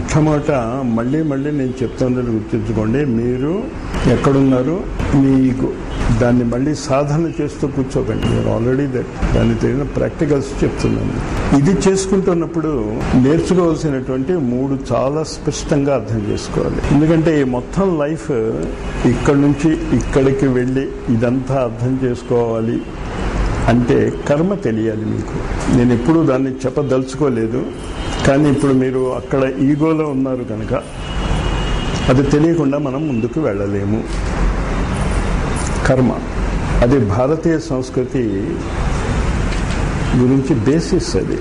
మొట్టమొదట మళ్ళీ మళ్ళీ నేను చెప్తున్నది గుర్తుంచుకోండి మీరు ఎక్కడున్నారు మీకు దాన్ని మళ్ళీ సాధన చేస్తూ కూర్చోకండి మీరు ఆల్రెడీ దట్ దాన్ని తగిన ప్రాక్టికల్స్ చెప్తున్నాను ఇది చేసుకుంటున్నప్పుడు నేర్చుకోవాల్సినటువంటి మూడు చాలా స్పష్టంగా అర్థం చేసుకోవాలి ఎందుకంటే ఈ మొత్తం లైఫ్ ఇక్కడ నుంచి ఇక్కడికి వెళ్ళి ఇదంతా అర్థం చేసుకోవాలి అంటే కర్మ తెలియాలి మీకు నేను ఎప్పుడూ దాన్ని చెప్పదలుచుకోలేదు కానీ ఇప్పుడు మీరు అక్కడ ఈగోలో ఉన్నారు కనుక అది తెలియకుండా మనం ముందుకు వెళ్ళలేము కర్మ అది భారతీయ సంస్కృతి గురించి బేసిస్ అది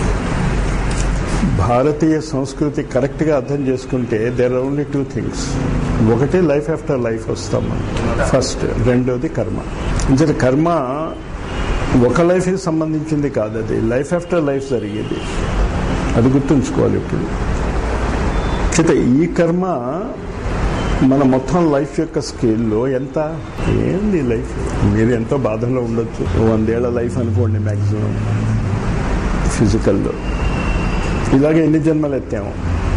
భారతీయ సంస్కృతి కరెక్ట్గా అర్థం చేసుకుంటే there are only two things ఒకటి లైఫ్ ఆఫ్టర్ లైఫ్ వస్తాం మనం ఫస్ట్ రెండోది కర్మ అంటే కర్మ ఒక లైఫ్కి సంబంధించింది కాదు అది లైఫ్ ఆఫ్టర్ లైఫ్ జరిగేది అది గుర్తుంచుకోవాలి ఇప్పుడు చేత ఈ కర్మ మన మొత్తం లైఫ్ యొక్క స్కేల్లో ఎంత ఏంది లైఫ్ మీరు ఎంతో బాధలో ఉండొచ్చు వందేళ్ల లైఫ్ అనుకోండి మ్యాక్సిమం ఫిజికల్లో ఇలాగే ఎన్ని జన్మలు ఎత్తాము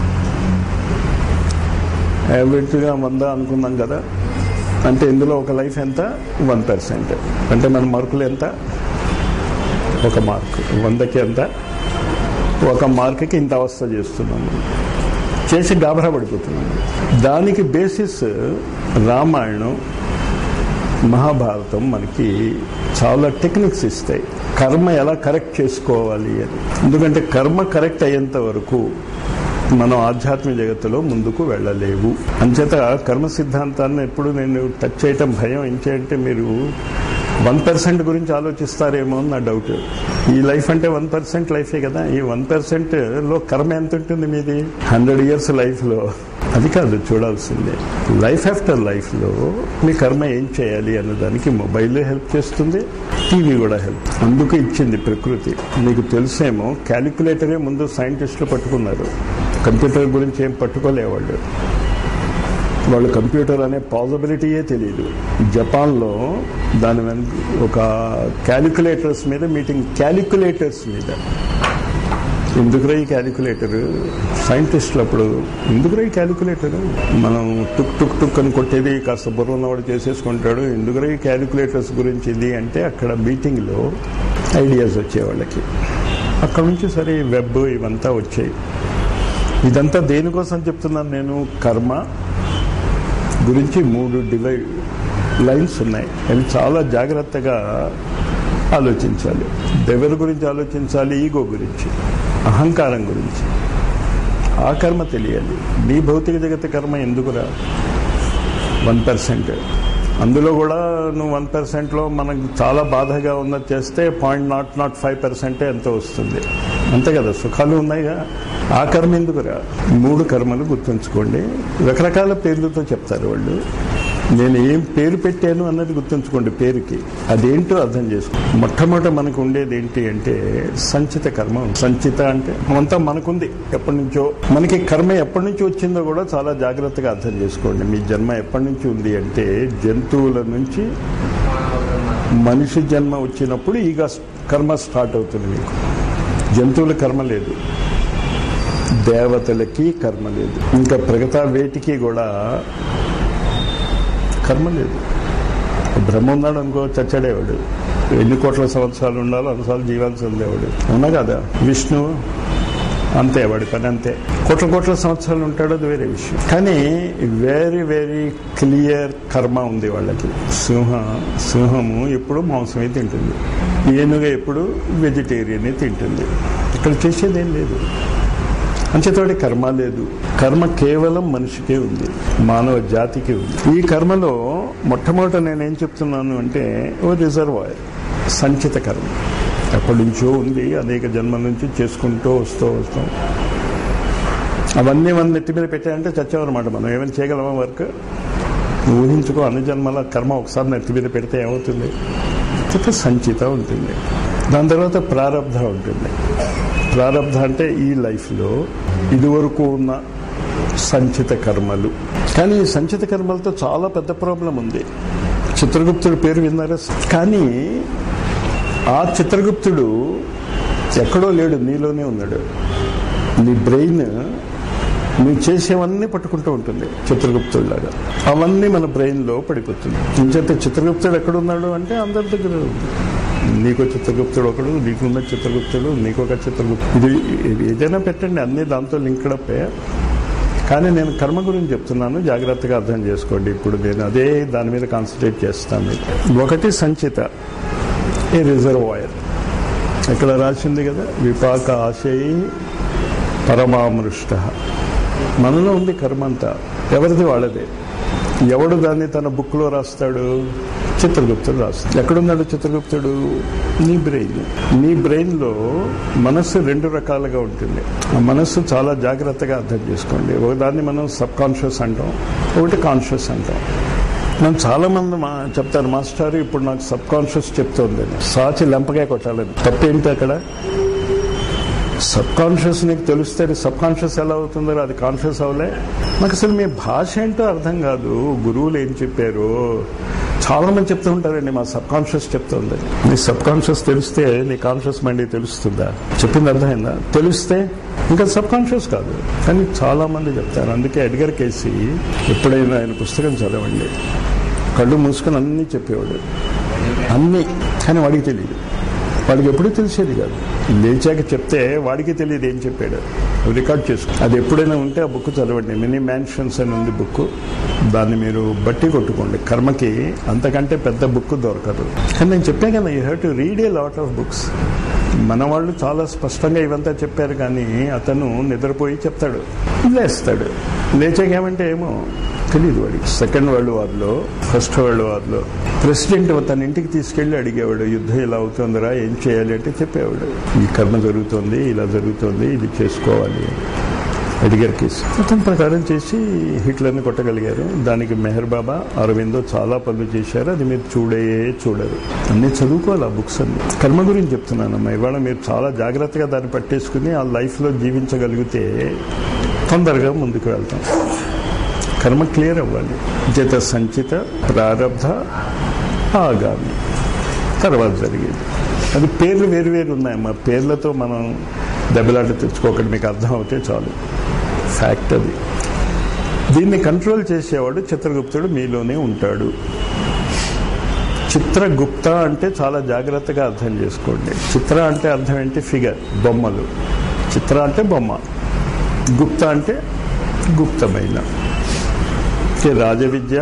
యావరేజ్గా వంద అనుకున్నాం కదా అంటే ఇందులో ఒక లైఫ్ ఎంత వన్ పర్సెంట్ అంటే మన మార్కులు ఎంత ఒక మార్క్ వందకి ఎంత ఒక మార్క్కి ఇంత అవస్థ చేస్తున్నాము చేసి గాబరా పడిపోతున్నాము దానికి బేసిస్ రామాయణం మహాభారతం మనకి చాలా టెక్నిక్స్ ఇస్తాయి కర్మ ఎలా కరెక్ట్ చేసుకోవాలి అని ఎందుకంటే కర్మ కరెక్ట్ అయ్యేంత వరకు మనం ఆధ్యాత్మిక జగత్తులో ముందుకు వెళ్ళలేవు అంచేత కర్మ సిద్ధాంతాన్ని ఎప్పుడు నేను టచ్ చేయటం భయం ఏంటంటే మీరు వన్ పర్సెంట్ గురించి ఆలోచిస్తారేమో అని నా డౌట్ ఈ లైఫ్ అంటే వన్ పర్సెంట్ లైఫే కదా ఈ వన్ పర్సెంట్ లో కర్మ ఎంత ఉంటుంది మీది హండ్రెడ్ ఇయర్స్ లైఫ్లో అది కాదు చూడాల్సిందే లైఫ్ ఆఫ్టర్ లైఫ్లో మీ కర్మ ఏం చేయాలి అన్నదానికి మొబైల్ హెల్ప్ చేస్తుంది టీవీ కూడా హెల్ప్ అందుకు ఇచ్చింది ప్రకృతి మీకు తెలిసేమో క్యాలిక్యులేటరే ముందు సైంటిస్టులు పట్టుకున్నారు కంప్యూటర్ గురించి ఏం పట్టుకోలేవాళ్ళు వాళ్ళు కంప్యూటర్ అనే పాసిబిలిటీయే తెలియదు జపాన్లో దాని వెనక ఒక క్యాలిక్యులేటర్స్ మీద మీటింగ్ క్యాలిక్యులేటర్స్ మీద ఎందుకురా ఈ క్యాలిక్యులేటర్ సైంటిస్టులు అప్పుడు ఎందుకురా ఈ క్యాలిక్యులేటర్ మనం టుక్ టుక్ టుక్ అని కొట్టేది కాస్త బుర్ర ఉన్నవాడు చేసేసుకుంటాడు ఎందుకురా ఈ క్యాలిక్యులేటర్స్ గురించి ఇది అంటే అక్కడ మీటింగ్లో ఐడియాస్ వచ్చే వాళ్ళకి అక్కడ నుంచి సరే వెబ్ ఇవంతా వచ్చాయి ఇదంతా దేనికోసం చెప్తున్నాను నేను కర్మ గురించి మూడు డివైడ్ లైన్స్ ఉన్నాయి అవి చాలా జాగ్రత్తగా ఆలోచించాలి ఎవరి గురించి ఆలోచించాలి ఈగో గురించి అహంకారం గురించి ఆ కర్మ తెలియాలి నీ భౌతిక జగత్ కర్మ ఎందుకురా వన్ పర్సెంట్ అందులో కూడా నువ్వు వన్ పర్సెంట్లో మనకు చాలా బాధగా ఉన్నది చేస్తే పాయింట్ నాట్ నాట్ ఫైవ్ పర్సెంటే ఎంత వస్తుంది అంతే కదా సుఖాలు ఉన్నాయిగా ఆ కర్మ ఎందుకురా మూడు కర్మలు గుర్తుంచుకోండి రకరకాల పేర్లతో చెప్తారు వాళ్ళు నేను ఏం పేరు పెట్టాను అన్నది గుర్తుంచుకోండి పేరుకి అదేంటో అర్థం చేసుకోండి మొట్టమొదట మనకు ఉండేది ఏంటి అంటే సంచిత కర్మ సంచిత అంటే అంతా మనకుంది ఎప్పటి నుంచో మనకి కర్మ ఎప్పటి నుంచి వచ్చిందో కూడా చాలా జాగ్రత్తగా అర్థం చేసుకోండి మీ జన్మ ఎప్పటి నుంచి ఉంది అంటే జంతువుల నుంచి మనిషి జన్మ వచ్చినప్పుడు ఇక కర్మ స్టార్ట్ అవుతుంది మీకు జంతువుల కర్మ లేదు దేవతలకి కర్మ లేదు ఇంకా ప్రగతా వేటికి కూడా కర్మ లేదు బ్రహ్మ ఉన్నాడు అనుకో చచ్చాడేవాడు ఎన్ని కోట్ల సంవత్సరాలు ఉండాలో అన్నిసార్లు జీవాల్సి ఉండేవాడు అవునా కదా విష్ణు అంతే వాడి పని అంతే కోట్ల కోట్ల సంవత్సరాలు ఉంటాడు అది వేరే విషయం కానీ వెరీ వెరీ క్లియర్ కర్మ ఉంది వాళ్ళకి సింహ సింహము ఎప్పుడు మాంసమే తింటుంది ఏనుగ ఎప్పుడు వెజిటేరియన్ తింటుంది ఇక్కడ చేసేదేం లేదు అంచేతోటి కర్మ లేదు కర్మ కేవలం మనిషికే ఉంది మానవ జాతికి ఉంది ఈ కర్మలో మొట్టమొదట నేనేం చెప్తున్నాను అంటే ఓ రిజర్వాయర్ సంచిత కర్మ ఎప్పటి నుంచో ఉంది అనేక జన్మల నుంచి చేసుకుంటూ వస్తూ వస్తాం అవన్నీ మన నెత్తి మీద పెట్టాయంటే చచ్చామన్నమాట మనం ఏమైనా చేయగలమా వర్క్ నువ్వు ఊహించుకో అన్ని జన్మల కర్మ ఒకసారి నెత్తి మీద పెడితే ఏమవుతుంది తర్వాత సంచిత ఉంటుంది దాని తర్వాత ప్రారంధ ఉంటుంది ప్రారంధ అంటే ఈ లైఫ్లో ఇదివరకు ఉన్న సంచిత కర్మలు కానీ ఈ సంచిత కర్మలతో చాలా పెద్ద ప్రాబ్లం ఉంది చిత్రగుప్తుడి పేరు విన్నారా కానీ ఆ చిత్రగుప్తుడు ఎక్కడో లేడు నీలోనే ఉన్నాడు నీ బ్రెయిన్ నువ్వు చేసేవన్నీ పట్టుకుంటూ ఉంటుంది చిత్రగుప్తుడిలాగా అవన్నీ మన బ్రెయిన్లో పడిపోతుంది ఇంచేత చిత్రగుప్తుడు ఎక్కడున్నాడు అంటే అందరి దగ్గర ఉంది. నీకో చిత్రగుప్తుడు ఒకడు నీకున్న చిత్రగుప్తుడు నీకొక చిత్రగుప్తుడు ఇది ఏదైనా పెట్టండి అన్ని దాంతో లింక్డప్పే కానీ నేను కర్మ గురించి చెప్తున్నాను జాగ్రత్తగా అర్థం చేసుకోండి ఇప్పుడు నేను అదే దాని మీద కాన్సన్ట్రేట్ చేస్తాను ఒకటి సంచిత ఏ రిజర్వాయర్ ఇక్కడ రాసింది కదా విపాక ఆశయి పరమామృష్ట మనలో ఉంది కర్మ అంతా ఎవరిది వాళ్ళదే ఎవడు దాన్ని తన బుక్లో రాస్తాడు చిత్రగుప్తుడు రాస్తాడు ఎక్కడున్నాడు చిత్రగుప్తుడు నీ బ్రెయిన్ నీ బ్రెయిన్లో మనస్సు రెండు రకాలుగా ఉంటుంది ఆ మనస్సు చాలా జాగ్రత్తగా అర్థం చేసుకోండి ఒకదాన్ని మనం సబ్ కాన్షియస్ అంటాం ఒకటి కాన్షియస్ అంటాం మనం చాలా మంది మా చెప్తారు మాస్టర్ ఇప్పుడు నాకు సబ్ కాన్షియస్ చెప్తోంది సాచి లెంపగా కొట్టాలని తప్పేంటి అక్కడ సబ్ కాన్షియస్ నీకు తెలిస్తే సబ్ కాన్షియస్ ఎలా అవుతుందో అది కాన్షియస్ అవలే నాకు అసలు మీ భాష ఏంటో అర్థం కాదు గురువులు ఏం చెప్పారు చాలా మంది చెప్తూ ఉంటారండి మా సబ్ కాన్షియస్ చెప్తుంది నీ సబ్ కాన్షియస్ తెలిస్తే నీ కాన్షియస్ మైండ్ తెలుస్తుందా చెప్పింది అర్థమైందా తెలిస్తే ఇంకా సబ్ కాన్షియస్ కాదు కానీ చాలా మంది చెప్తారు అందుకే ఎడ్గర్ కేసి ఎప్పుడైనా ఆయన పుస్తకం చదవండి కళ్ళు మూసుకొని అన్నీ చెప్పేవాడు అన్నీ కానీ వాడికి తెలియదు వాడికి ఎప్పుడూ తెలిసేది కాదు లేచాక చెప్తే వాడికి తెలియదు ఏం చెప్పాడు రికార్డ్ చేసుకో అది ఎప్పుడైనా ఉంటే ఆ బుక్ చదవండి మినీ మ్యాన్షన్స్ అని ఉంది బుక్ దాన్ని మీరు బట్టి కొట్టుకోండి కర్మకి అంతకంటే పెద్ద బుక్ దొరకదు కానీ నేను చెప్పే కదా you have to read a lot of books మన వాళ్ళు చాలా స్పష్టంగా ఇవంతా చెప్పారు కానీ అతను నిద్రపోయి చెప్తాడు లేస్తాడు లేచాక ఏమంటే ఏమో తెలియదు వాడికి సెకండ్ వరల్డ్ వార్లో ఫస్ట్ వరల్డ్ వార్లో ప్రెసిడెంట్ తన ఇంటికి తీసుకెళ్లి అడిగేవాడు యుద్ధం ఇలా అవుతుందిరా ఏం చేయాలి అంటే చెప్పేవాడు ఈ కర్మ జరుగుతుంది ఇలా జరుగుతుంది ఇది చేసుకోవాలి అడిగారు కేసు అతని ప్రకారం చేసి హిట్లర్ని కొట్టగలిగారు దానికి మెహర్ బాబా అరవిందో చాలా పనులు చేశారు అది మీరు చూడే చూడరు అన్ని చదువుకోవాలి ఆ బుక్స్ అన్ని కర్మ గురించి చెప్తున్నానమ్మా ఇవాళ మీరు చాలా జాగ్రత్తగా దాన్ని పట్టేసుకుని ఆ లైఫ్లో జీవించగలిగితే తొందరగా ముందుకు వెళ్తాం కర్మ క్లియర్ అవ్వాలి జత సంచిత ప్రారబ్ధ ఆగామి తర్వాత జరిగేది అది పేర్లు వేరు వేరు ఉన్నాయమ్మా పేర్లతో మనం దెబ్బలాట తెచ్చుకోకండి మీకు అర్థం అవుతే చాలు ఫ్యాక్ట్ అది దీన్ని కంట్రోల్ చేసేవాడు చిత్రగుప్తుడు మీలోనే ఉంటాడు చిత్రగుప్త అంటే చాలా జాగ్రత్తగా అర్థం చేసుకోండి చిత్ర అంటే అర్థం ఏంటి ఫిగర్ బొమ్మలు చిత్ర అంటే బొమ్మ గుప్త అంటే గుప్తమైన ఓకే, రాజవిద్య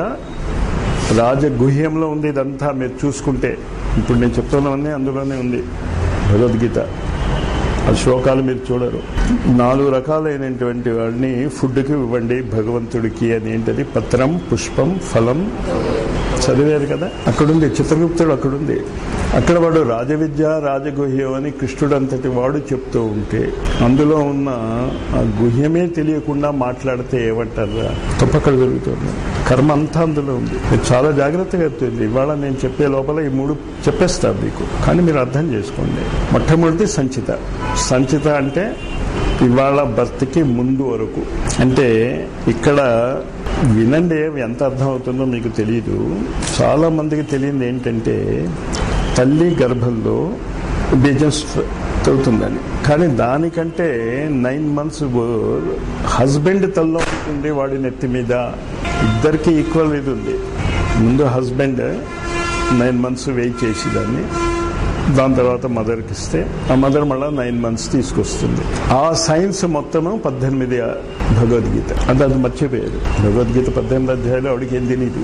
రాజగుహ్యంలో ఉంది ఇదంతా మీరు చూసుకుంటే ఇప్పుడు నేను చెప్తున్నవన్నీ అందులోనే ఉంది భగవద్గీత ఆ శ్లోకాలు మీరు చూడరు నాలుగు రకాలైనటువంటి వాడిని ఫుడ్కి ఇవ్వండి భగవంతుడికి అని ఏంటది పత్రం పుష్పం ఫలం చదివారు కదా అక్కడుంది చిత్రగుప్తుడు అక్కడుంది అక్కడ వాడు రాజవిద్య రాజగుహ్యం అని కృష్ణుడు అంతటి వాడు చెప్తూ ఉంటే అందులో ఉన్న ఆ గుహ్యమే తెలియకుండా మాట్లాడితే ఏమంటారా తప్పక్కడ జరుగుతుంది కర్మ అంతా అందులో ఉంది మీరు చాలా జాగ్రత్తగా చెప్తుంది ఇవాళ నేను చెప్పే లోపల ఈ మూడు చెప్పేస్తాను మీకు కానీ మీరు అర్థం చేసుకోండి మొట్టమొదటి సంచిత సంచిత అంటే ఇవాళ భర్తకి ముందు వరకు అంటే ఇక్కడ వినండి ఎంత అర్థం అవుతుందో మీకు తెలియదు చాలా మందికి తెలియదు ఏంటంటే తల్లి గర్భంలో బీజం అవుతుందని కానీ దానికంటే నైన్ మంత్స్ హస్బెండ్ తల్లో ఉంటుంది వాడి నెత్తి మీద ఇద్దరికి ఈక్వల్ ఇది ఉంది ముందు హస్బెండ్ నైన్ మంత్స్ వెయిట్ చేసి దాన్ని దాని తర్వాత మదర్కి ఇస్తే ఆ మదర్ మళ్ళీ నైన్ మంత్స్ తీసుకొస్తుంది ఆ సైన్స్ మొత్తము పద్దెనిమిది భగవద్గీత అంటే అది మర్చిపోయారు భగవద్గీత పద్దెనిమిది అధ్యాయులు ఆవిడకి ఏం తెలియదు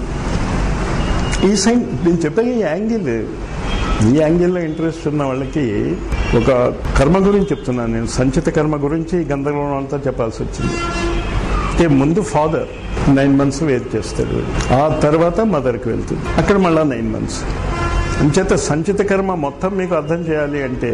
ఈ సైన్స్ నేను చెప్పే ఈ యాంగిల్ ఈ యాంగిల్లో ఇంట్రెస్ట్ ఉన్న వాళ్ళకి ఒక కర్మ గురించి చెప్తున్నాను నేను సంచిత కర్మ గురించి ఈ గందరగోళం అంతా చెప్పాల్సి వచ్చింది అంటే ముందు ఫాదర్ నైన్ మంత్స్ వెయిట్ చేస్తాడు ఆ తర్వాత మదర్కి వెళ్తుంది అక్కడ మళ్ళా నైన్ మంత్స్ అంచేత సంచిత కర్మ మొత్తం మీకు అర్థం చేయాలి అంటే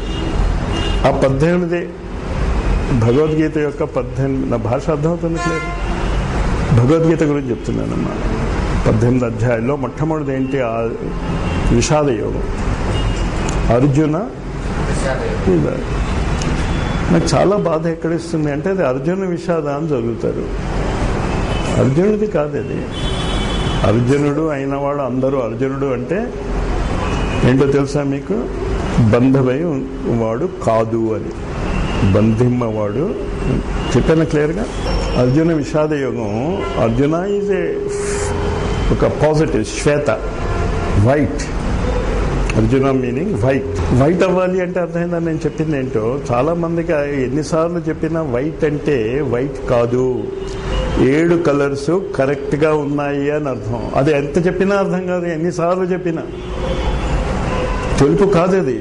ఆ పద్దెనిమిది భగవద్గీత యొక్క పద్దెనిమిది నా భాష అర్థమవుతుంది లేదు భగవద్గీత గురించి చెప్తున్నానమ్మా పద్దెనిమిది అధ్యాయంలో మొట్టమొదటిది ఏంటి ఆ విషాద యోగం అర్జున ఇది. నాకు చాలా బాధ ఎక్కడిస్తుంది అంటే అది అర్జున విషాద అని చదువుతారు అర్జునుడిది కాదు అది అర్జునుడు అయినవాడు అందరూ అర్జునుడు అంటే ఏంటో తెలుసా మీకు బంధమై వాడు కాదు అని బంధిమ్మవాడు చెప్పాను క్లియర్గా అర్జున విషాద యోగం అర్జున ఈజ్ ఏ ఒక పాజిటివ్ శ్వేత white Arjuna meaning white white అవ్వాలి అంటే అర్థమైందని నేను చెప్పింది ఏంటో చాలా మందికి ఎన్నిసార్లు చెప్పినా వైట్ అంటే వైట్ కాదు ఏడు కలర్స్ కరెక్ట్ గా ఉన్నాయి అని అర్థం అది ఎంత చెప్పినా అర్థం కాదు ఎన్నిసార్లు చెప్పినా తెలుపు కాదు అది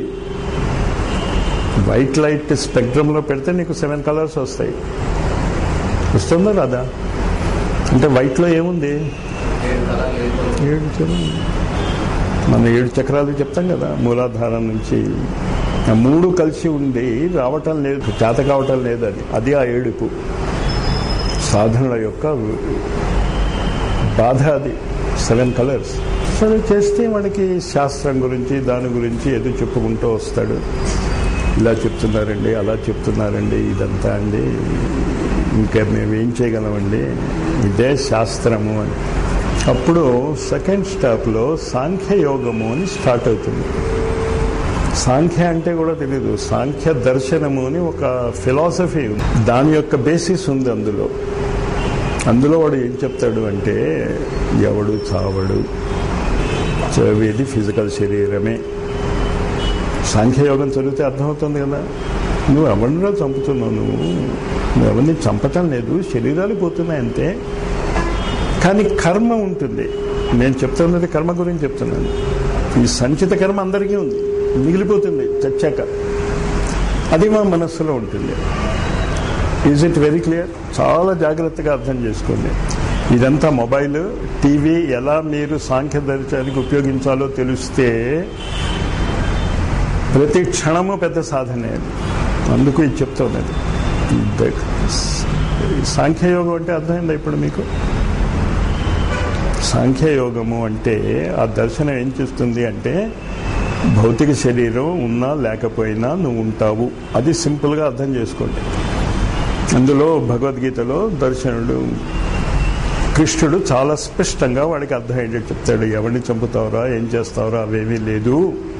వైట్ లైట్ స్పెక్ట్రమ్ లో పెడితే నీకు సెవెన్ కలర్స్ వస్తాయి వస్తుందా రాదా అంటే వైట్ లో ఏముంది ఏడు చక్రాలు. మన ఏడు చక్రాలు చెప్తాం కదా మూలాధారం నుంచి ఆ మూడు కలిసి ఉండి రావటం లేదు చేత కావటం లేదు అది అది ఆ ఏడుపు సాధనల యొక్క బాధ అది సెవెన్ కలర్స్ సరే చేస్తే మనకి శాస్త్రం గురించి దాని గురించి ఏదో చెప్పుకుంటూ వస్తాడు ఇలా చెప్తున్నారండి అలా చెప్తున్నారండి ఇదంతా అండి ఇంకా మేము ఏం చేయగలమండి ఇదే శాస్త్రము అని అప్పుడు సెకండ్ స్టాప్లో సాంఖ్యయోగము అని స్టార్ట్ అవుతుంది సాంఖ్య అంటే కూడా తెలీదు సాంఖ్య దర్శనము అని ఒక ఫిలాసఫీ ఉంది దాని యొక్క బేసిస్ ఉంది అందులో అందులో వాడు ఏం చెప్తాడు అంటే ఎవడు చావడు చదివేది ఫిజికల్ శరీరమే సాంఖ్యయోగం చదివితే అర్థమవుతుంది కదా నువ్వు ఎవరినో చంపుతున్నావు నువ్వు నువ్వు ఎవరిని చంపటం లేదు శరీరాలు పోతున్నాయి అంతే కానీ కర్మ ఉంటుంది నేను చెప్తున్నది కర్మ గురించి చెప్తున్నాను ఈ సంచిత కర్మ అందరికీ ఉంది మిగిలిపోతుంది చచ్చాక అది మా మనస్సులో ఉంటుంది ఈజ్ ఇట్ వెరీ క్లియర్ చాలా జాగ్రత్తగా అర్థం చేసుకోండి ఇదంతా మొబైల్ టీవీ ఎలా మీరు సాంఖ్య దర్శనానికి ఉపయోగించాలో తెలిస్తే ప్రతి క్షణము పెద్ద సాధనే అది అందుకు ఇది చెప్తున్నది సాంఖ్యయోగం అంటే అర్థమైందా ఇప్పుడు మీకు సాంఖ్యయోగము అంటే ఆ దర్శనం ఏం చేస్తుంది అంటే భౌతిక శరీరం ఉన్నా లేకపోయినా నువ్వు ఉంటావు అది సింపుల్గా అర్థం చేసుకోండి అందులో భగవద్గీతలో దర్శనుడు కృష్ణుడు చాలా స్పష్టంగా వాడికి అర్థమయ్యేటట్టు చెప్తాడు ఎవరిని చంపుతావురా ఏం చేస్తావురా అవేమీ లేదు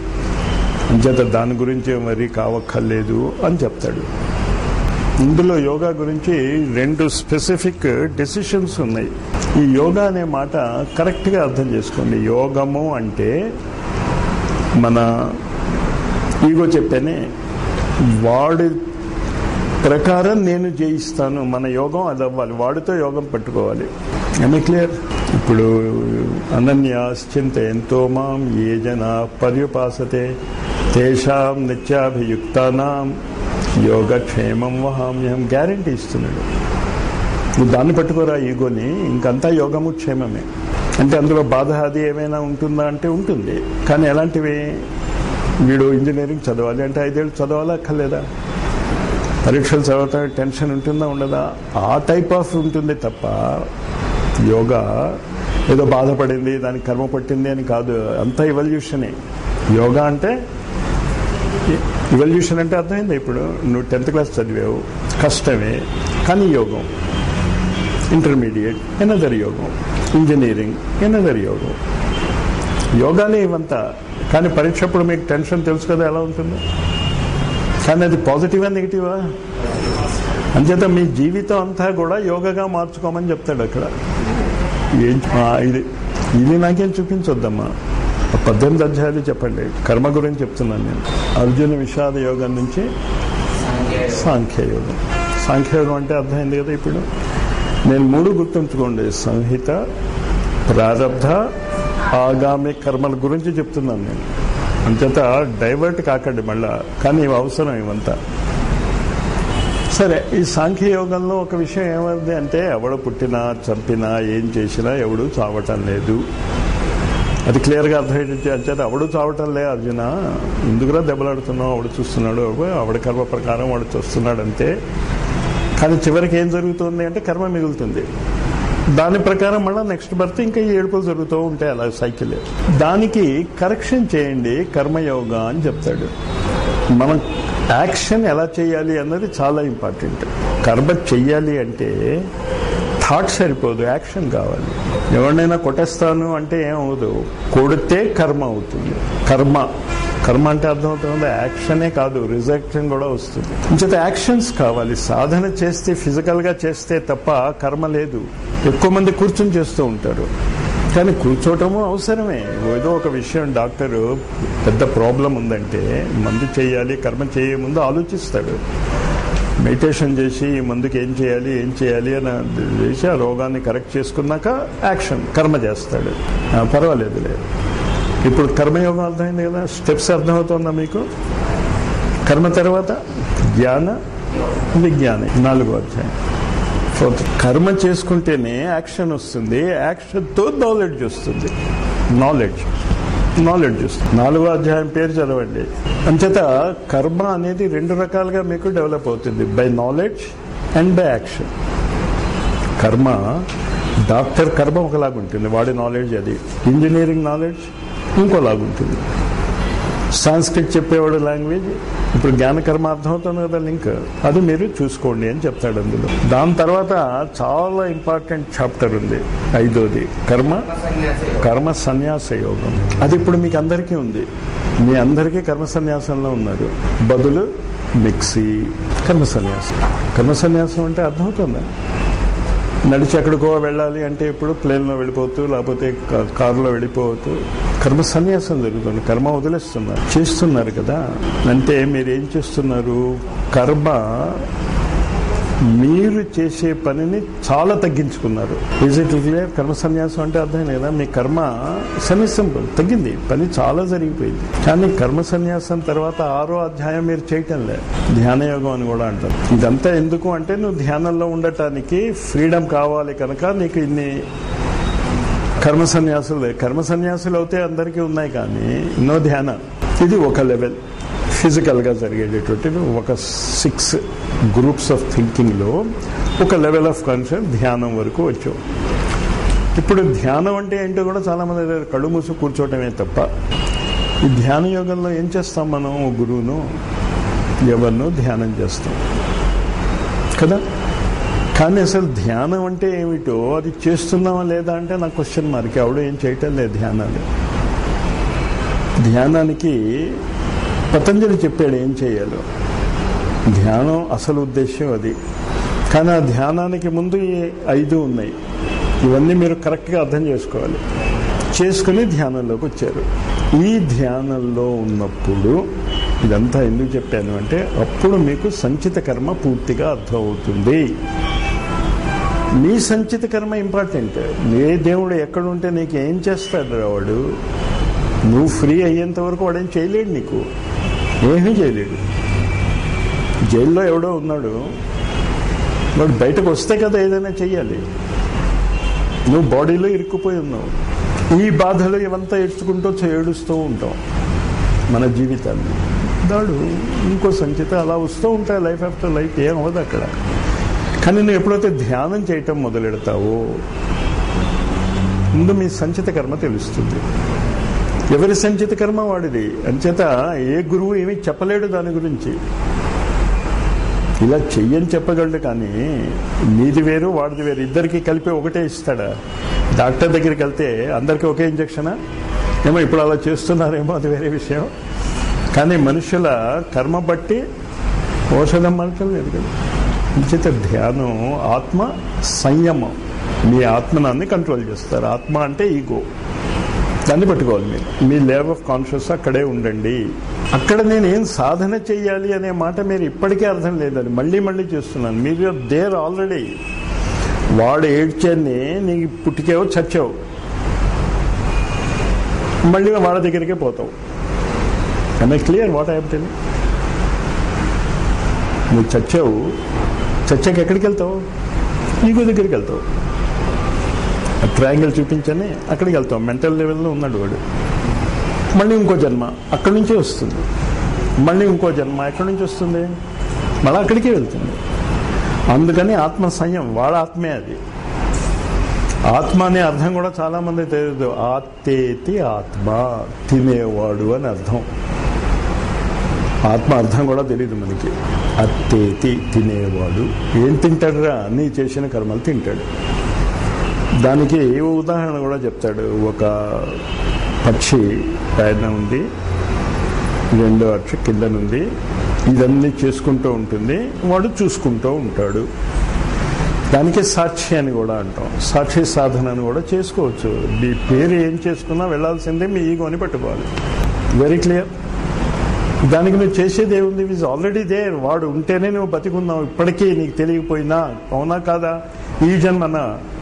అంచేత దాని గురించి మరి కావక్కర్లేదు అని చెప్తాడు ఇందులో యోగా గురించి రెండు స్పెసిఫిక్ డెసిషన్స్ ఉన్నాయి ఈ యోగా అనే మాట కరెక్ట్గా అర్థం చేసుకోండి యోగము అంటే మన ఈగో చెప్పానే వాడి ప్రకారం నేను జయిస్తాను మన యోగం అది అవ్వాలి వాడితో యోగం పెట్టుకోవాలి ఏమే క్లియర్ ఇప్పుడు అనన్యాశ్చింత ఎంతో మాం ఏ జన పర్యుపాసతే తేషాం నిత్యాభియుక్తానాం యోగక్షేమం వహామ్యం గ్యారంటీ ఇస్తున్నాడు నువ్వు దాన్ని పట్టుకోరా ఈగోని ఇంకంతా యోగము క్షేమమే అంటే అందులో బాధ అది ఏమైనా ఉంటుందా అంటే ఉంటుంది కానీ ఎలాంటివి వీడు ఇంజనీరింగ్ చదవాలి అంటే ఐదేళ్ళు చదవాలా అక్కర్లేదా పరీక్షలు చదవటం టెన్షన్ ఉంటుందా ఉండదా ఆ టైప్ ఆఫ్ ఉంటుంది తప్ప యోగా ఏదో బాధపడింది దానికి కర్మ పట్టింది అని కాదు అంతా ఇవల్యూషనే యోగా అంటే ఇవల్యూషన్ అంటే అర్థమైంది ఇప్పుడు నువ్వు టెన్త్ క్లాస్ చదివావు కష్టమే కానీ యోగం ఇంటర్మీడియట్ ఎనదర్ యోగం ఇంజనీరింగ్ ఎనదర్ యోగం యోగానే ఇవంతా కానీ పరీక్ష అప్పుడు మీకు టెన్షన్ తెలుసు కదా ఎలా ఉంటుందో కానీ అది పాజిటివా నెగిటివా అంచేత మీ జీవితం అంతా కూడా యోగగా మార్చుకోమని చెప్తాడు అక్కడ ఏం ఆ, ఇది ఇది నాకేం చూపించొద్దమ్మా ఆ పద్దెనిమిది అధ్యాయాలు చెప్పండి కర్మ గురించి చెప్తున్నాను నేను అర్జున విషాద యోగం నుంచి సాంఖ్యయోగం సాంఖ్యయోగం అంటే అర్థమైంది కదా ఇప్పుడు నేను మూడు గుర్తుంచుకోండి సంహిత ప్రారబ్ధ ఆగామి కర్మల గురించి చెప్తున్నాను నేను అంచేత డైవర్ట్ కాకండి మళ్ళా కానీ ఇవి అవసరం ఇవంతా సరే ఈ సాంఖ్యయోగంలో ఒక విషయం ఏమైంది అంటే ఎవడు పుట్టినా చంపినా ఏం చేసినా ఎవడు చావటం లేదు అది క్లియర్గా అర్థమయ్యేటట్టు అంచేత ఎవడు చావటం లే అర్జున ఎందుకురా దెబ్బలాడుతున్నావు ఆవిడ చూస్తున్నాడు ఆవిడ కర్మ ప్రకారం వాడు చూస్తున్నాడు అంతే కానీ చివరికి ఏం జరుగుతుంది అంటే కర్మ మిగులుతుంది దాని ప్రకారం మళ్ళీ నెక్స్ట్ బర్త్ ఇంకా ఈ ఏడుపులు జరుగుతూ ఉంటాయి అలా సైకిల్ దానికి కరెక్షన్ చేయండి కర్మయోగ అని చెప్తాడు మనం యాక్షన్ ఎలా చేయాలి అన్నది చాలా ఇంపార్టెంట్ కర్మ చెయ్యాలి అంటే థాట్ సరిపోదు యాక్షన్ కావాలి ఎవరినైనా కొట్టేస్తాను అంటే ఏమవుదు కొడితే కర్మ అవుతుంది కర్మ కర్మ అంటే అర్థమవుతుంది యాక్షనే కాదు రిజెక్షన్ కూడా వస్తుంది ఇంచేత యాక్షన్స్ కావాలి సాధన చేస్తే ఫిజికల్ గా చేస్తే తప్ప కర్మ లేదు ఎక్కువ మంది కూర్చొని చేస్తూ ఉంటారు కానీ కూర్చోవటము అవసరమే ఏదో ఒక విషయం డాక్టరు పెద్ద ప్రాబ్లం ఉందంటే మందు చేయాలి కర్మ చేయే ముందు ఆలోచిస్తాడు మెడిటేషన్ చేసి ఈ మందుకి ఏం చేయాలి ఏం చేయాలి అని చేసి ఆ రోగాన్ని కరెక్ట్ చేసుకున్నాక యాక్షన్ కర్మ చేస్తాడు ఆ, పర్వాలేదు లేదు ఇప్పుడు కర్మయోగం అర్థమైంది కదా స్టెప్స్ అర్థమవుతుందా మీకు కర్మ తర్వాత జ్ఞాన విజ్ఞాన నాలుగో అధ్యాయం ఫోర్త్ కర్మ చేసుకుంటేనే యాక్షన్ వస్తుంది యాక్షన్తో నాలెడ్జ్ వస్తుంది నాలెడ్జ్ నాలెడ్జ్ వస్తుంది నాలుగో అధ్యాయం పేరు చదవండి అంచేత కర్మ అనేది రెండు రకాలుగా మీకు డెవలప్ అవుతుంది by knowledge and by action కర్మ డాక్టర్ కర్మ ఒకలాగుంటుంది వాడి నాలెడ్జ్ అది ఇంజనీరింగ్ నాలెడ్జ్ ఇంకోలాగుంటుంది సాంస్క్రిట్ చెప్పేవాడు లాంగ్వేజ్ ఇప్పుడు జ్ఞాన కర్మ అర్థమవుతుంది కదా లింక్ అది మీరు చూసుకోండి అని చెప్తాడు అందులో దాని తర్వాత చాలా ఇంపార్టెంట్ చాప్టర్ ఉంది ఐదోది కర్మ కర్మ సన్యాస యోగం అది ఇప్పుడు మీకు అందరికీ ఉంది మీ అందరికీ కర్మ సన్యాసంలో ఉన్నారు బదులు మిక్సీ కర్మ సన్యాసం కర్మ సన్యాసం అంటే అర్థమవుతుందా నడిచి ఎక్కడికో వెళ్ళాలి అంటే ఇప్పుడు ప్లేన్లో వెళ్ళిపోతూ లేకపోతే కా- కారులో వెళ్ళిపోతూ కర్మ సన్యాసం జరుగుతుంది కర్మ వదిలేస్తున్నారు చేస్తున్నారు కదా అంటే మీరు ఏం చేస్తున్నారు కర్మ మీరు చేసే పనిని చాలా తగ్గించుకున్నారు ఈజ్ ఇట్ క్లియర్ కర్మ సన్యాసం అంటే అర్థం కదా మీ కర్మ సన్యాసం తగ్గింది పని చాలా జరిగిపోయింది కానీ కర్మ సన్యాసం తర్వాత ఆరో అధ్యాయం మీరు చేయటం లేదు ధ్యాన యోగం అని కూడా అంటారు ఇదంతా ఎందుకు అంటే నువ్వు ధ్యానంలో ఉండటానికి ఫ్రీడమ్ కావాలి కనుక నీకు ఇన్ని కర్మ సన్యాసులు లేవు. కర్మ సన్యాసులు అయితే అందరికీ ఉన్నాయి కానీ నో ధ్యాన ఇది ఒక లెవెల్ ఫిజికల్ గా జరిగేటటువంటి ఒక సిక్స్ గ్రూప్స్ ఆఫ్ థింకింగ్ లో ఒక లెవెల్ ఆఫ్ కాన్షియస్ ధ్యానం వరకు వచ్చాం ఇప్పుడు ధ్యానం అంటే ఏంటో కూడా చాలా మంది దగ్గర కళ్ళు మూసి కూర్చోవటమే తప్ప ఈ ధ్యాన యోగంలో ఏం చేస్తాం మనం ఓ గురువును ఎవరినో ధ్యానం చేస్తాం కదా కానీ అసలు ధ్యానం అంటే ఏమిటో అది చేస్తున్నావా లేదా అంటే నా క్వశ్చన్ మార్క్ ఎవడు ఏం చేయటం లేదు ధ్యానాలు ధ్యానానికి పతంజలి చెప్పాడు ఏం చేయాలో ధ్యానం అసలు ఉద్దేశం అది కానీ ఆ ధ్యానానికి ముందు ఈ ఐదు ఉన్నాయి ఇవన్నీ మీరు కరెక్ట్గా అర్థం చేసుకోవాలి చేసుకుని ధ్యానంలోకి వచ్చారు ఈ ధ్యానంలో ఉన్నప్పుడు ఇదంతా ఎందుకు చెప్పాను అంటే అప్పుడు మీకు సంచిత కర్మ పూర్తిగా అర్థమవుతుంది నీ సంచిత కర్మ ఇంపార్టెంట్ ఏ దేవుడు ఎక్కడుంటే నీకు ఏం చేస్తాడు రా వాడు నువ్వు ఫ్రీ అయ్యేంత వరకు వాడేం చేయలేడు నీకు ఏమీ చేయలేడు జైల్లో ఎవడో ఉన్నాడు వాడు బయటకు వస్తే కదా ఏదైనా చెయ్యాలి నువ్వు బాడీలో ఇరుక్కుపోయి ఉన్నావు ఈ బాధలు ఇవంతా ఏడ్చుకుంటూ ఏడుస్తూ ఉంటాం మన జీవితాన్ని దాడు ఇంకో సంచిత అలా వస్తూ ఉంటాయి లైఫ్ ఆఫ్టర్ లైఫ్ ఏం అవ్వదు అక్కడ కానీ నువ్వు ఎప్పుడైతే ధ్యానం చేయటం మొదలెడతావో ముందు మీ సంచిత కర్మ తెలుస్తుంది ఎవరి సంచిత కర్మ వాడిది అంచేత ఏ గురువు ఏమీ చెప్పలేడు దాని గురించి ఇలా చెయ్యని చెప్పగలడు కానీ నీది వేరు వాడిది వేరు ఇద్దరికి కలిపి ఒకటే ఇస్తాడా డాక్టర్ దగ్గరికి వెళ్తే అందరికీ ఒకే ఇంజక్షనా ఏమో ఇప్పుడు అలా చేస్తున్నారేమో అది వేరే విషయం కానీ మనుషుల కర్మ బట్టి ఔషధం మార్గం లేదు కదా అంచేత ధ్యానం ఆత్మ సంయమం మీ ఆత్మనాన్ని కంట్రోల్ చేస్తారు ఆత్మ అంటే ఈగో దాన్ని పట్టుకోవాలి మీరు మీ లెవెల్ ఆఫ్ కాన్షియస్ అక్కడే ఉండండి అక్కడ నేను ఏం సాధన చేయాలి అనే మాట మీరు ఇప్పటికే అర్థం లేదని మళ్ళీ మళ్ళీ చేస్తున్నాను మీరు దేర్ ఆల్రెడీ వాడు ఏడ్చాన్ని నీకు పుట్టికేవో చచ్చావు మళ్ళీ వాళ్ళ దగ్గరికే పోతావు I clear what I telling నువ్వు చచ్చావు చచ్చాక ఎక్కడికి వెళ్తావు ఈగో దగ్గరికి వెళ్తావు ట్రయాంగిల్ చూపించని అక్కడికి వెళ్తాం మెంటల్ లెవెల్లో ఉన్నాడు వాడు మళ్ళీ ఇంకో జన్మ అక్కడి నుంచే వస్తుంది మళ్ళీ ఇంకో జన్మ ఎక్కడి నుంచి వస్తుంది మళ్ళీ అక్కడికే వెళ్తుంది అందుకని ఆత్మ సంయం వాడ ఆత్మే అది ఆత్మ అనే అర్థం కూడా చాలా మంది తెలియదు ఆత్తేతి ఆత్మ తినేవాడు అని అర్థం ఆత్మ అర్థం కూడా తెలియదు మనకి అత్తేతి తినేవాడు ఏం తింటాడురా అన్నీ చేసిన కర్మలు తింటాడు దానికి ఓ ఉదాహరణ కూడా చెప్తాడు ఒక పక్షి ఆయన ఉంది రెండో అక్ష కింద నుండి ఇదన్నీ చేసుకుంటూ ఉంటుంది వాడు చూసుకుంటూ ఉంటాడు దానికే సాక్షి అని కూడా అంటాం సాక్షి సాధన అని కూడా చేసుకోవచ్చు మీ పేరు ఏం చేసుకున్నా వెళ్ళాల్సిందే మీ ఈగోని పట్టుకోవాలి వెరీ క్లియర్ దానికి నువ్వు చేసేది ఏముంది ఈజ్ ఆల్రెడీ దేర్ వాడు ఉంటేనే నువ్వు బతికున్నావు ఇప్పటికీ నీకు తెలియకపోయినా అవునా కాదా ఈ జన్మన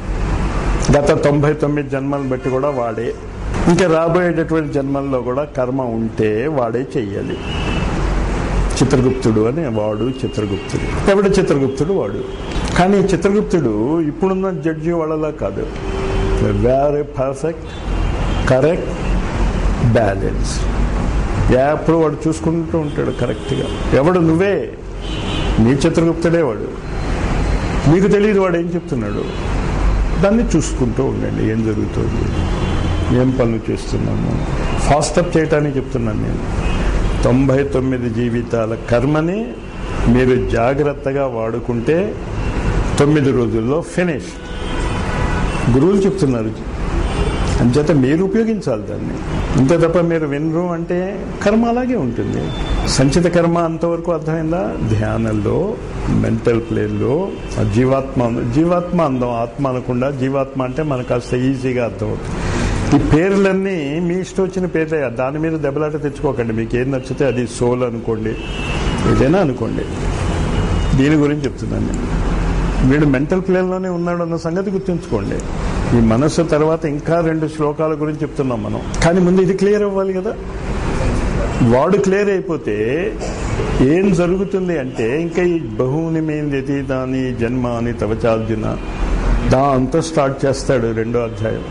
గత తొంభై తొమ్మిది జన్మలను బట్టి కూడా వాడే ఇంకా రాబోయేటటువంటి జన్మల్లో కూడా కర్మ ఉంటే వాడే చెయ్యాలి చిత్రగుప్తుడు అని వాడు చిత్రగుప్తుడు ఎవడు చిత్రగుప్తుడు వాడు కానీ చిత్రగుప్తుడు ఇప్పుడున్న జడ్జి వాళ్ళలా కాదు వెరీ పర్ఫెక్ట్ కరెక్ట్ బ్యాలెన్స్ ఎప్పుడు వాడు చూసుకుంటూ ఉంటాడు కరెక్ట్గా ఎవడు నువ్వే నీ చిత్రగుప్తుడే వాడు నీకు తెలియదు వాడు ఏం చెప్తున్నాడు దాన్ని చూసుకుంటూ ఉండండి ఏం జరుగుతుంది ఏం పనులు చేస్తున్నాము ఫాస్ట్ అప్ చేయటానికి చెప్తున్నాను నేను తొంభై తొమ్మిది జీవితాల కర్మని మీరు జాగ్రత్తగా వాడుకుంటే తొమ్మిది రోజుల్లో ఫినిష్ గురువులు చెప్తున్నారు అంచేత మీరు ఉపయోగించాలి దాన్ని ఇంత తప్ప మీరు వినరు అంటే కర్మ అలాగే ఉంటుంది సంచిత కర్మ అంతవరకు అర్థమైందా ధ్యానంలో మెంటల్ ప్లేన్లో జీవాత్మ జీవాత్మ అందం ఆత్మ అనకుండా జీవాత్మ అంటే మనకు కాస్త ఈజీగా అర్థమవుతుంది ఈ పేర్లన్నీ మీ ఇష్టం వచ్చిన పేర్లే దాని మీద దెబ్బలాట తెచ్చుకోకండి మీకు ఏం నచ్చితే అది సోల్ అనుకోండి ఏదైనా అనుకోండి దీని గురించి చెప్తున్నాను నేను వీడు మెంటల్ ప్లేన్లోనే ఉన్నాడు అన్న సంగతి గుర్తుంచుకోండి ఈ మనస్సు తర్వాత ఇంకా రెండు శ్లోకాల గురించి చెప్తున్నాం మనం కానీ ముందు ఇది క్లియర్ అవ్వాలి కదా వాడు క్లియర్ అయిపోతే ఏం జరుగుతుంది అంటే ఇంకా ఈ బహుని మేంది దాని జన్మ అని తవచార్జున దాంతో స్టార్ట్ చేస్తాడు రెండో అధ్యాయం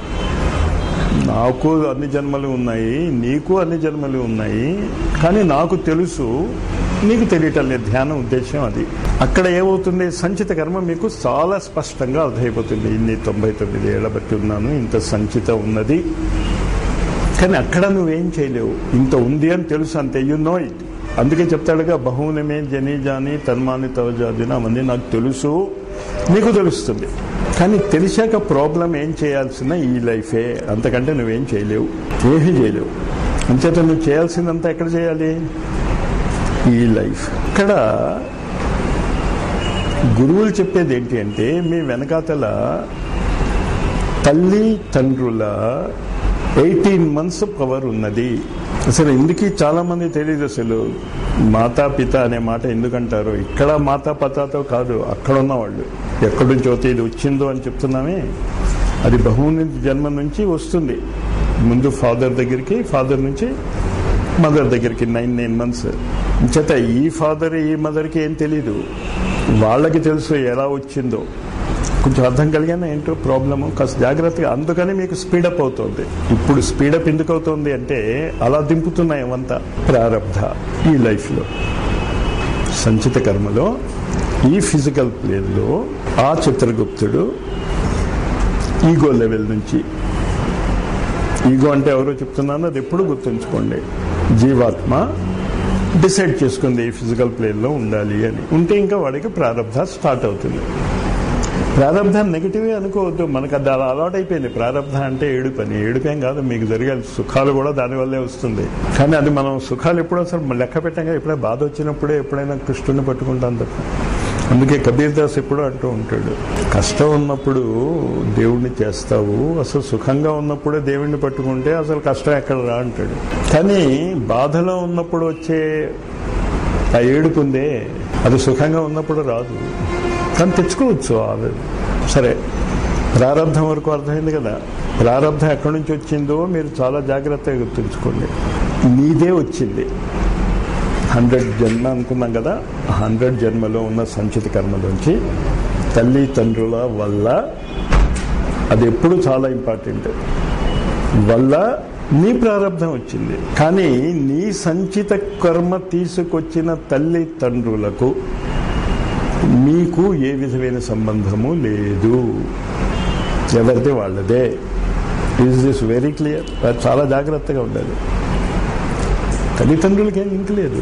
నాకు అన్ని జన్మలు ఉన్నాయి నీకు అన్ని జన్మలు ఉన్నాయి కానీ నాకు తెలుసు నీకు తెలియటం లేదు ధ్యానం ఉద్దేశం అది అక్కడ ఏమవుతుంది సంచిత కర్మ మీకు చాలా స్పష్టంగా అర్థమైపోతుంది ఇన్ని తొంభై తొమ్మిది ఏళ్ల బట్టి ఉన్నాను ఇంత సంచిత ఉన్నది కానీ అక్కడ నువ్వేం చేయలేవు ఇంత ఉంది అని తెలుసు అంతే యు నో ఇట్ అందుకే చెప్తాడుగా బహునమే జని జాని తన్మాని తవజాదిన అవన్నీ నాకు తెలుసు నీకు తెలుస్తుంది కానీ తెలిసాక ప్రాబ్లం ఏం చేయాల్సిన ఈ లైఫే అంతకంటే నువ్వేం చేయలేవు ఏమీ చేయలేవు అంచేత నువ్వు చేయాల్సిందంతా ఎక్కడ చేయాలి ఈ లైఫ్ ఇక్కడ గురువులు చెప్పేది ఏంటి అంటే మీ వెనకాతల తల్లి తండ్రుల ఎయిటీన్ మంత్స్ పవర్ ఉన్నది అసలు ఇందుకీ చాలా మంది తెలియదు అసలు మాతా పిత అనే మాట ఎందుకంటారు ఇక్కడ మాతా పితతో కాదు అక్కడ ఉన్న వాళ్ళు ఎక్కడి నుంచి అయితే ఇది వచ్చిందో అని చెప్తున్నామే అది బహుని జన్మ నుంచి వస్తుంది ముందు ఫాదర్ దగ్గరికి ఫాదర్ నుంచి మదర్ దగ్గరికి నైన్ నైన్ మంత్స్ చేత ఈ ఫాదర్ ఈ మదర్కి ఏం తెలీదు వాళ్ళకి తెలుసు ఎలా వచ్చిందో కొంచెం అర్థం కలిగానే ఏంటో ప్రాబ్లము కాస్త జాగ్రత్తగా అందుకని మీకు స్పీడప్ అవుతుంది ఇప్పుడు స్పీడప్ ఎందుకు అవుతుంది అంటే అలా దింపుతున్నాయి అవంతా ప్రారంధ ఈ లైఫ్లో సంచిత కర్మలో ఈ ఫిజికల్ ప్లేన్లో ఆ చిత్రగుప్తుడు ఈగో లెవెల్ నుంచి ఈగో అంటే ఎవరో చెప్తున్నానో అది ఎప్పుడు గుర్తుంచుకోండి జీవాత్మ డిసైడ్ చేసుకుంది ఈ ఫిజికల్ ప్లేన్లో ఉండాలి అని ఉంటే ఇంకా వాడికి ప్రారంభ స్టార్ట్ అవుతుంది ప్రారంభం నెగిటివే అనుకోవద్దు మనకు అది అలా అలవాటు అయిపోయింది ప్రారంభ అంటే ఏడు పని ఏడు పని కాదు మీకు జరిగే సుఖాలు కూడా దానివల్లే వస్తుంది కానీ అది మనం సుఖాలు ఎప్పుడో అసలు లెక్క పెట్టంగా ఎప్పుడైనా బాధ వచ్చినప్పుడే ఎప్పుడైనా కృష్ణుని పట్టుకుంటాం తప్ప అందుకే కబీర్ దాస్ ఎప్పుడూ అంటూ ఉంటాడు కష్టం ఉన్నప్పుడు దేవుణ్ణి చేస్తావు అసలు సుఖంగా ఉన్నప్పుడే దేవుణ్ణి పట్టుకుంటే అసలు కష్టం ఎక్కడ రా అంటాడు కానీ బాధలో ఉన్నప్పుడు వచ్చే ఆ ఏడుపుందే అది సుఖంగా ఉన్నప్పుడు రాదు కానీ తెచ్చుకోవచ్చు అది సరే ప్రారంభం వరకు అర్థమైంది కదా ప్రారంభం ఎక్కడి నుంచి వచ్చిందో మీరు చాలా జాగ్రత్తగా గుర్తుంచుకోండి నీదే వచ్చింది హండ్రెడ్ జన్మ అనుకున్నాం కదా హండ్రెడ్ జన్మలో ఉన్న సంచిత కర్మలోంచి తల్లి తండ్రుల వల్ల అది ఎప్పుడు చాలా ఇంపార్టెంట్ వల్ల నీ ప్రారంభం వచ్చింది కానీ నీ సంచిత కర్మ తీసుకొచ్చిన తల్లి తండ్రులకు మీకు ఏ విధమైన సంబంధము లేదు ఎవరిది వాళ్ళదే ఈజ్ దిస్ వెరీ క్లియర్ చాలా జాగ్రత్తగా ఉండాలి తల్లిదండ్రులకి ఏం లింక్ లేదు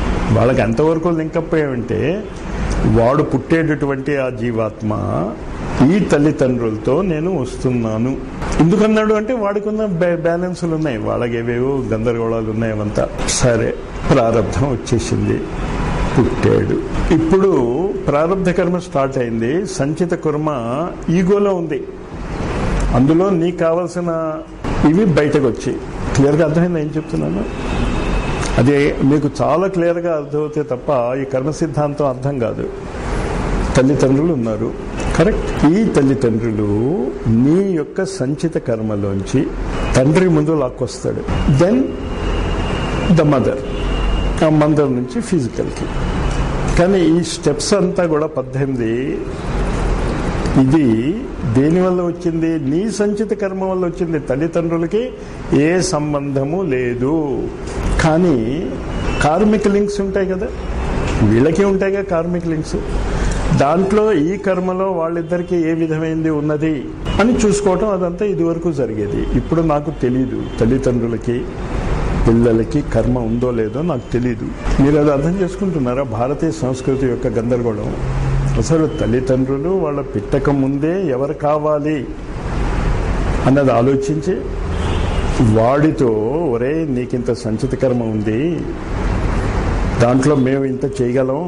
వాళ్ళకి ఎంతవరకు లింక్ అప్ అయ్యామంటే వాడు పుట్టేటటువంటి ఆ జీవాత్మ ఈ తల్లిదండ్రులతో నేను వస్తున్నాను ఎందుకన్నాడు అంటే వాడికున్న బ్యా- బ్యాలెన్సులు ఉన్నాయి వాళ్ళకేవేవో గందరగోళాలు ఉన్నాయి అవంతా సరే ప్రారంధం వచ్చేసింది పుట్టాడు ఇప్పుడు ప్రారంధ కర్మ స్టార్ట్ అయింది సంచిత కర్మ ఈగోలో ఉంది అందులో నీకు కావలసిన ఇవి బయటకు వచ్చి క్లియర్గా అర్థమైంది ఏం చెప్తున్నాను అది మీకు చాలా క్లియర్గా అర్థమవుతే తప్ప ఈ కర్మ సిద్ధాంతం అర్థం కాదు తల్లిదండ్రులు ఉన్నారు కరెక్ట్ ఈ తల్లిదండ్రులు నీ యొక్క సంచిత కర్మలోంచి తండ్రి ముందు లాక్కొస్తాడు దెన్ ద మదర్ ఆ మదర్ నుంచి ఫిజికల్కి కానీ ఈ స్టెప్స్ అంతా కూడా పద్దెనిమిది ఇది దేని వల్ల వచ్చింది నీ సంచిత కర్మ వల్ల వచ్చింది తల్లిదండ్రులకి ఏ సంబంధము లేదు కానీ కార్మిక లింక్స్ ఉంటాయి కదా వీళ్ళకి ఉంటాయిగా కార్మిక లింక్స్ దాంట్లో ఈ కర్మలో వాళ్ళిద్దరికి ఏ విధమైంది ఉన్నది అని చూసుకోవటం అదంతా ఇదివరకు జరిగేది ఇప్పుడు నాకు తెలియదు తల్లిదండ్రులకి పిల్లలకి కర్మ ఉందో లేదో నాకు తెలియదు మీరు అది అర్థం చేసుకుంటున్నారా భారతీయ సంస్కృతి యొక్క గందరగోళం అసలు తల్లిదండ్రులు వాళ్ళ పిట్టక ముందే ఎవరు కావాలి అన్నది ఆలోచించి వాడితో ఒరే నీకింత సంచిత కర్మ ఉంది దాంట్లో మేము ఇంత చేయగలం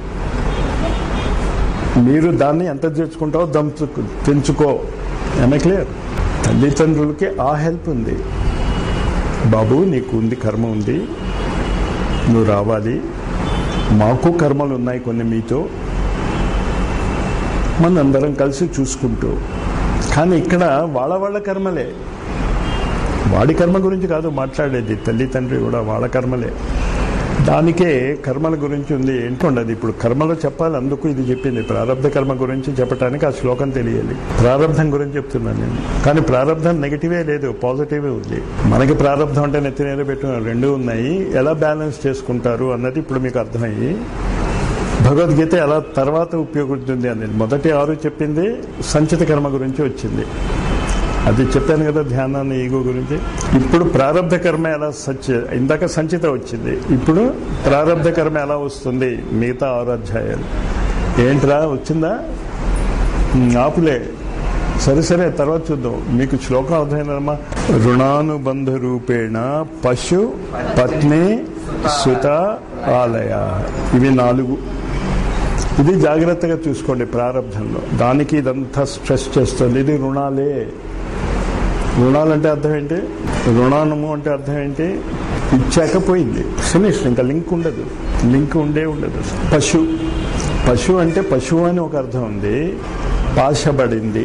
మీరు దాన్ని ఎంత తెచ్చుకుంటావో దంచు తెంచుకో ఎన్న క్లియర్ తల్లిదండ్రులకి ఆ హెల్ప్ ఉంది బాబు నీకు ఉంది కర్మ ఉంది నువ్వు రావాలి మాకు కర్మలు ఉన్నాయి కొన్ని మీతో మనందరం కలిసి చూసుకుంటూ కానీ ఇక్కడ వాళ్ళ వాళ్ళ కర్మలే వాడి కర్మ గురించి కాదు మాట్లాడేది తల్లి తండ్రి కూడా వాళ్ళ కర్మలే దానికే కర్మల గురించి ఉంది ఏంటుండదు ఇప్పుడు కర్మలో చెప్పాలి అందుకు ఇది చెప్పింది ప్రారంభ కర్మ గురించి చెప్పడానికి ఆ శ్లోకం తెలియాలి ప్రారంభం గురించి చెప్తున్నాను నేను కానీ ప్రారంభం నెగిటివే లేదు పాజిటివే ఉంది మనకి ప్రారంభం అంటే నెత్తి మీద పెట్టిన రెండు ఉన్నాయి ఎలా బ్యాలెన్స్ చేసుకుంటారు అన్నది ఇప్పుడు మీకు అర్థమయ్యి భగవద్గీత ఎలా తర్వాత ఉపయోగపడుతుంది అనేది మొదటి ఆరు చెప్పింది సంచిత కర్మ గురించి వచ్చింది అది చెప్పాను కదా ధ్యానాన్ని ఈగో గురించి ఇప్పుడు ప్రారంభ కర్మ ఎలా సచ్ ఇందాక సంచిత వచ్చింది ఇప్పుడు ప్రారంభ కర్మ ఎలా వస్తుంది మిగతా ఆరు అధ్యాయాలు ఏంట్రా వచ్చిందా ఉమ్, ఆపులే సరే సరే తర్వాత చూద్దాం మీకు శ్లోకం అర్థమైందమ్మా రుణానుబంధ రూపేణ పశు పత్ని సుత ఆలయ ఇవి నాలుగు ఇది జాగ్రత్తగా చూసుకోండి ప్రారంభంలో దానికి ఇదంతా స్ట్రెస్ చేస్తుంది ఇది రుణాలే రుణాలంటే అర్థం ఏంటి రుణానము అంటే అర్థం ఏంటి ఇచ్చాక పోయింది ఫినిష్ ఇంకా లింక్ ఉండదు లింక్ ఉండే ఉండదు పశు పశు అంటే పశువు అని ఒక అర్థం ఉంది పాశబడింది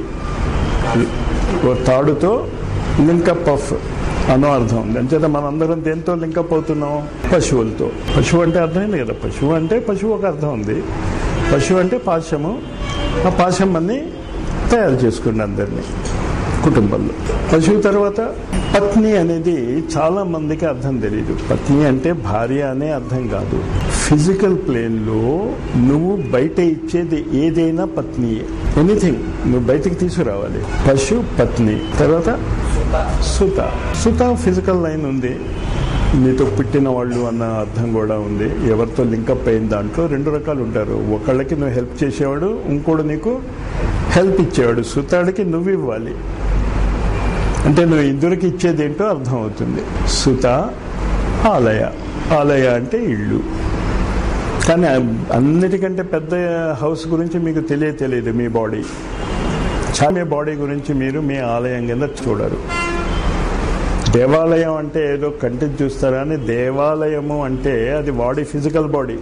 ఓ తాడుతో లింకప్ ఆఫ్ అనో అర్థం ఉంది అంచేత మనందరం దేంతో లింకప్ అవుతున్నాం పశువులతో పశువు అంటే అర్థమైంది కదా పశువు అంటే పశువు ఒక అర్థం ఉంది పశువు అంటే పాశము ఆ పాశం అన్ని తయారు చేసుకోండి అందరినీ కుటుంబంలో పశువు తర్వాత పత్ని అనేది చాలా మందికి అర్థం తెలియదు పత్ని అంటే భార్య అనే అర్థం కాదు ఫిజికల్ ప్లేన్ లో నువ్వు బయట ఇచ్చేది ఏదైనా పత్నియే ఎనీథింగ్ నువ్వు బయటికి తీసుకురావాలి పశు పత్ని తర్వాత సుత సుత ఫిజికల్ లైన్ ఉంది నీతో పుట్టిన వాళ్ళు అన్న అర్థం కూడా ఉంది ఎవరితో లింకప్ అయిన దాంట్లో రెండు రకాలు ఉంటారు ఒకళ్ళకి నువ్వు హెల్ప్ చేసేవాడు ఇంకోడు నీకు హెల్ప్ ఇచ్చేవాడు సుతాడికి నువ్వు ఇవ్వాలి అంటే నువ్వు ఇద్దరికి ఇచ్చేది ఏంటో అర్థం అవుతుంది సుత ఆలయ ఆలయ అంటే ఇళ్ళు కానీ అన్నిటికంటే పెద్ద హౌస్ గురించి మీకు తెలియ తెలియదు మీ బాడీ చాలా మీ బాడీ గురించి మీరు మీ ఆలయం కింద చూడరు దేవాలయం అంటే ఏదో కంటికి చూస్తారా అని దేవాలయము అంటే అది బాడీ ఫిజికల్ బాడీ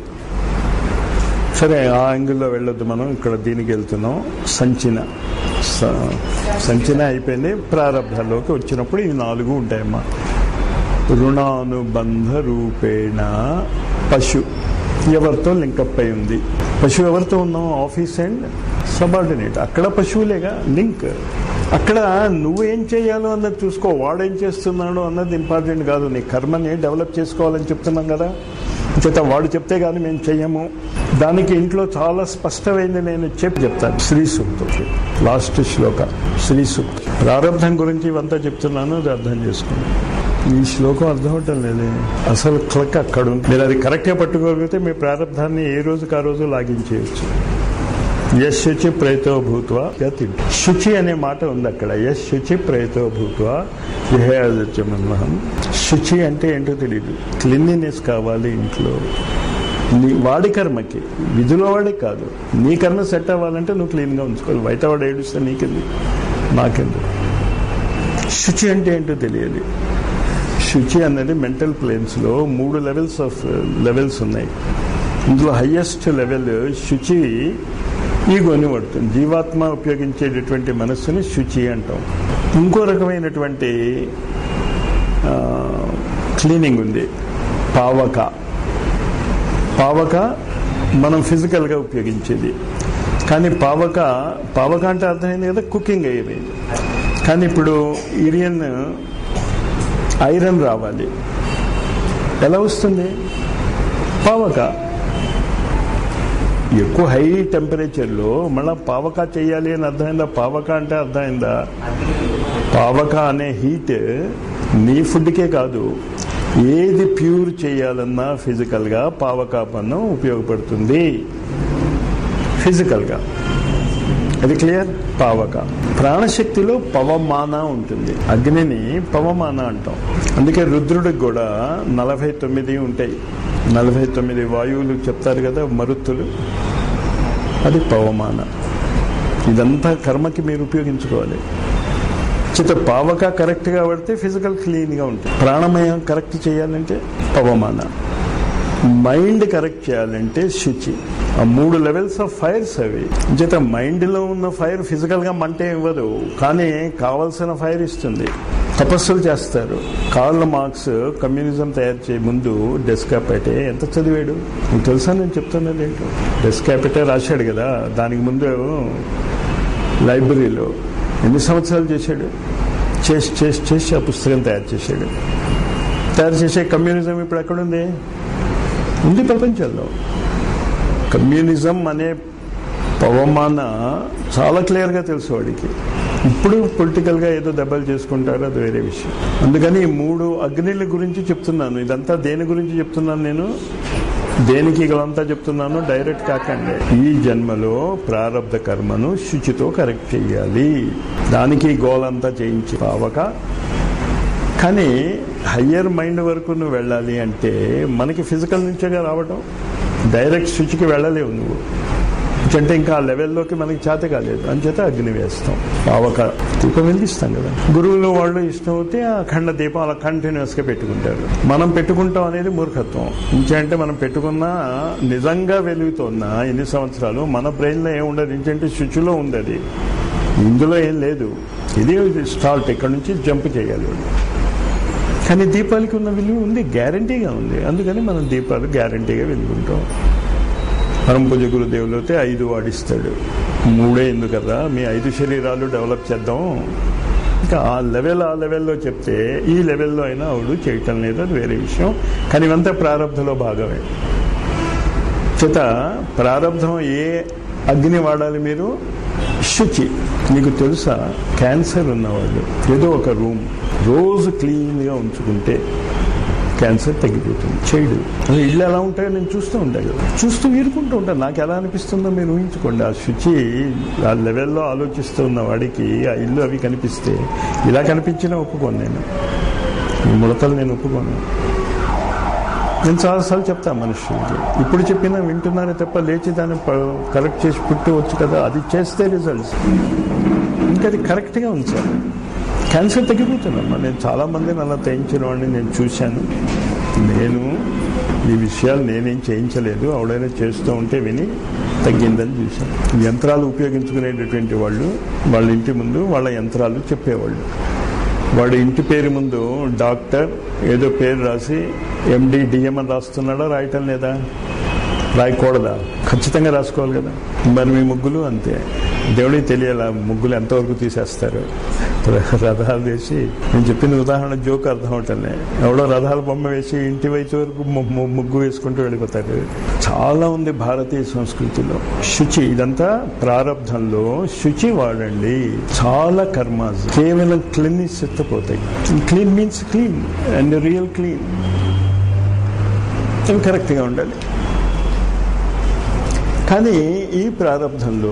సరే ఆ యాంగిల్లో వెళ్ళొద్దు మనం ఇక్కడ దీనికి వెళ్తున్నాం సంచిన స- సంచిన అయిపోయింది ప్రారంభంలోకి వచ్చినప్పుడు ఈ నాలుగు ఉంటాయమ్మా రుణానుబంధ రూపేణ పశు ఎవరితో లింకప్ అయి ఉంది పశువు ఎవరితో ఉన్నాం ఆఫీస్ అండ్ సబార్డినేట్ అక్కడ పశువులేగా లింక్ అక్కడ నువ్వేం చేయాలో అన్నది చూసుకో వాడేం చేస్తున్నాడు అన్నది ఇంపార్టెంట్ కాదు నీ కర్మని డెవలప్ చేసుకోవాలని చెప్తున్నాం కదా చేత వాడు చెప్తే కానీ మేము చెయ్యము దానికి ఇంట్లో చాలా స్పష్టమైంది నేను చెప్పి చెప్తాను శ్రీ సూక్తం లాస్ట్ శ్లోక శ్రీ సూక్తం ప్రారంభం గురించి ఇవంతా చెప్తున్నాను అది అర్థం చేసుకోండి ఈ శ్లోకం అర్థం అవటం లేదే అసలు క్లక్ అక్కడ ఉంది మీరు అది కరెక్ట్గా పట్టుకోగలిగితే మీ ప్రారంభాన్ని ఏ రోజుకి ఆ రోజు లాగించేయచ్చు యశ్ శుచి ప్రయతో భూత్వా యతి శుచి అనే మాట ఉంది అక్కడ యశ్ శుచి ప్రయతో భూత్వా విహయాజమన్మహం శుచి అంటే ఏంటో తెలియదు క్లీన్లీనెస్ కావాలి ఇంట్లో నీ వాడి కర్మకి విధుల వాడి కాదు నీ కర్మ సెట్ అవ్వాలంటే నువ్వు క్లీన్గా ఉంచుకోవాలి బయట వాడు ఏడుస్తే నీకెందుకు నాకెందుకు శుచి అంటే ఏంటో తెలియాలి శుచి అన్నది మెంటల్ ప్లేన్స్లో మూడు లెవెల్స్ ఆఫ్ లెవెల్స్ ఉన్నాయి ఇందులో హయ్యెస్ట్ లెవెల్ శుచి ఈగోని పడుతుంది జీవాత్మ ఉపయోగించేటటువంటి మనస్సుని శుచి అంటాం ఇంకో రకమైనటువంటి క్లీనింగ్ ఉంది పావక పావక మనం ఫిజికల్గా ఉపయోగించేది కానీ పావక పావక అంటే అర్థమైంది కదా కుకింగ్ అయ్యేది కానీ ఇప్పుడు ఇరియన్ ఐరన్ రావాలి ఎలా వస్తుంది పావక ఎక్కువ హై టెంపరేచర్లో మళ్ళీ పావక చేయాలి అని అర్థమైందా పావక అంటే అర్థమైందా పావక అనే హీట్ నీ ఫుడ్కే కాదు ఏది ప్యూర్ చేయాలన్నా ఫిజికల్గా పావక పన్నం ఉపయోగపడుతుంది ఫిజికల్గా అది క్లియర్ పావక ప్రాణశక్తిలో పవమాన ఉంటుంది అగ్నిని పవమాన అంటాం అందుకే రుద్రుడికి కూడా నలభై తొమ్మిది ఉంటాయి నలభై తొమ్మిది వాయువులు చెప్తారు కదా మరుత్తులు అది పవమాన ఇదంతా కర్మకి మీరు ఉపయోగించుకోవాలి చిత్త పావక కరెక్ట్గా పడితే ఫిజికల్ క్లీన్గా ఉంటుంది ప్రాణమయం కరెక్ట్ చేయాలంటే పవమాన మైండ్ కరెక్ట్ చేయాలంటే శుచి ఆ మూడు లెవెల్స్ ఆఫ్ ఫైర్స్ అవి చేత మైండ్లో ఉన్న ఫైర్ ఫిజికల్గా మంటే ఇవ్వదు కానీ కావలసిన ఫైర్ ఇస్తుంది తపస్సులు చేస్తారు కార్ల్ మార్క్స్ కమ్యూనిజం తయారు చేయ ముందు డెస్కాపెటే ఎంత చదివాడు నీకు తెలుసా నేను చెప్తున్నది ఏంటో డెస్కాపెటే రాశాడు కదా దానికి ముందు లైబ్రరీలో ఎన్ని సంవత్సరాలు చేశాడు చేసి చేసి చేసి ఆ పుస్తకం తయారు చేశాడు తయారు చేసే కమ్యూనిజం ఇప్పుడు ఎక్కడుంది ఉంది ప్రపంచంలో కమ్యూనిజం అనే పవమాన చాలా క్లియర్గా తెలుసు వాడికి ఇప్పుడు పొలిటికల్గా ఏదో దెబ్బలు చేసుకుంటారో అది వేరే విషయం అందుకని ఈ మూడు అగ్నిల గురించి చెప్తున్నాను ఇదంతా దేని గురించి చెప్తున్నాను నేను దేనికి ఇదంతా చెప్తున్నాను డైరెక్ట్ కాకండి ఈ జన్మలో ప్రారంధ కర్మను శుచితో కరెక్ట్ చేయాలి దానికి గోలంతా చేయించి పావక కానీ హయ్యర్ మైండ్ వరకు నువ్వు వెళ్ళాలి అంటే మనకి ఫిజికల్ నుంచేగా రావడం డైరెక్ట్ శుచికి వెళ్ళలేవు నువ్వు అంటే ఇంకా ఆ లెవెల్లోకి మనకి చేత కాలేదు అంచేత అగ్ని వేస్తాం పావక దీపం వెలిగిస్తాం కదా గురువులు వాళ్ళు ఇష్టం అవుతే ఆ ఖండ దీపం అలా కంటిన్యూస్గా పెట్టుకుంటారు మనం పెట్టుకుంటాం అనేది మూర్ఖత్వం ఇంకంటే మనం పెట్టుకున్నా నిజంగా వెలుగుతున్నా ఎన్ని సంవత్సరాలు మన బ్రెయిన్లో ఏం ఉండదు ఇంకంటే శుచిలో ఉంది అది ఇందులో ఏం లేదు ఇది స్టార్ట్ ఇక్కడ నుంచి జంప్ చేయాలి కానీ దీపాలకి ఉన్న విలువ ఉంది గ్యారంటీగా ఉంది అందుకని మనం దీపాలు గ్యారంటీగా వెలుగుంటాం పరమ పూజ గురుదేవులు అయితే ఐదు వాడిస్తాడు మూడే ఎందుకు కదా మీ ఐదు శరీరాలు డెవలప్ చేద్దాం ఇంకా ఆ లెవెల్ ఆ లెవెల్లో చెప్తే ఈ లెవెల్లో అయినా ఆవిడ చేయటం లేదు అది వేరే విషయం కానీ ఇవంతా ప్రారంభంలో భాగమే చేత ప్రారంభం ఏ అగ్ని వాడాలి మీరు శుచి నీకు తెలుసా క్యాన్సర్ ఉన్నవాళ్ళు ఏదో ఒక రూమ్ రోజు క్లీన్గా ఉంచుకుంటే క్యాన్సర్ తగ్గిపోతుంది చేయడు అసలు ఇల్లు ఎలా ఉంటాయో నేను చూస్తూ ఉంటాను చూస్తూ వీరుకుంటూ ఉంటాను నాకు ఎలా అనిపిస్తుందో మీరు ఊహించుకోండి ఆ శుచి ఆ లెవెల్లో ఆలోచిస్తూ ఉన్న వాడికి ఆ ఇల్లు అవి కనిపిస్తే ఇలా కనిపించినా ఒప్పుకోను నేను ఈ ముడతలు నేను ఒప్పుకోను నేను చాలాసార్లు చెప్తాను మనుషులకి ఇప్పుడు చెప్పినా వింటున్నారే తప్ప లేచి దాన్ని కరెక్ట్ చేసి పుట్టవచ్చు కదా అది చేస్తే రిజల్ట్స్ ఇంకా అది కరెక్ట్గా ఉంచాలి క్యాన్సర్ తగ్గిపోతుందమ్మా నేను చాలా మందిని అలా తగ్గించిన వాడిని నేను చూశాను నేను ఈ విషయాలు నేనేం చేయించలేదు ఆవిడైనా చేస్తూ ఉంటే విని తగ్గిందని చూశాను యంత్రాలు ఉపయోగించుకునేటటువంటి వాళ్ళు వాళ్ళ ఇంటి ముందు వాళ్ళ యంత్రాలు చెప్పేవాళ్ళు వాడు ఇంటి పేరు ముందు డాక్టర్ ఏదో పేరు రాసి ఎండి డిఎం అని రాస్తున్నాడా రాయటం లేదా రాయకూడదా ఖచ్చితంగా రాసుకోవాలి కదా మరి మీ ముగ్గులు అంతే దేవుడికి తెలియాల ముగ్గులు ఎంతవరకు తీసేస్తారు రథాలు వేసి నేను చెప్పిన ఉదాహరణ జోక్ అర్థం అవటంలే ఎవడో రథాల బొమ్మ వేసి ఇంటి వయసు వరకు ముగ్గు వేసుకుంటూ వెళ్ళిపోతారు చాలా ఉంది భారతీయ సంస్కృతిలో శుచి ఇదంతా ప్రారంధంలో శుచి వాడండి చాలా కర్మాస్ కేవలం క్లీన్నెస్ ఎత్తపోతాయి clean means clean and real clean అవి కరెక్ట్గా ఉండాలి కానీ ఈ ప్రారంభంలో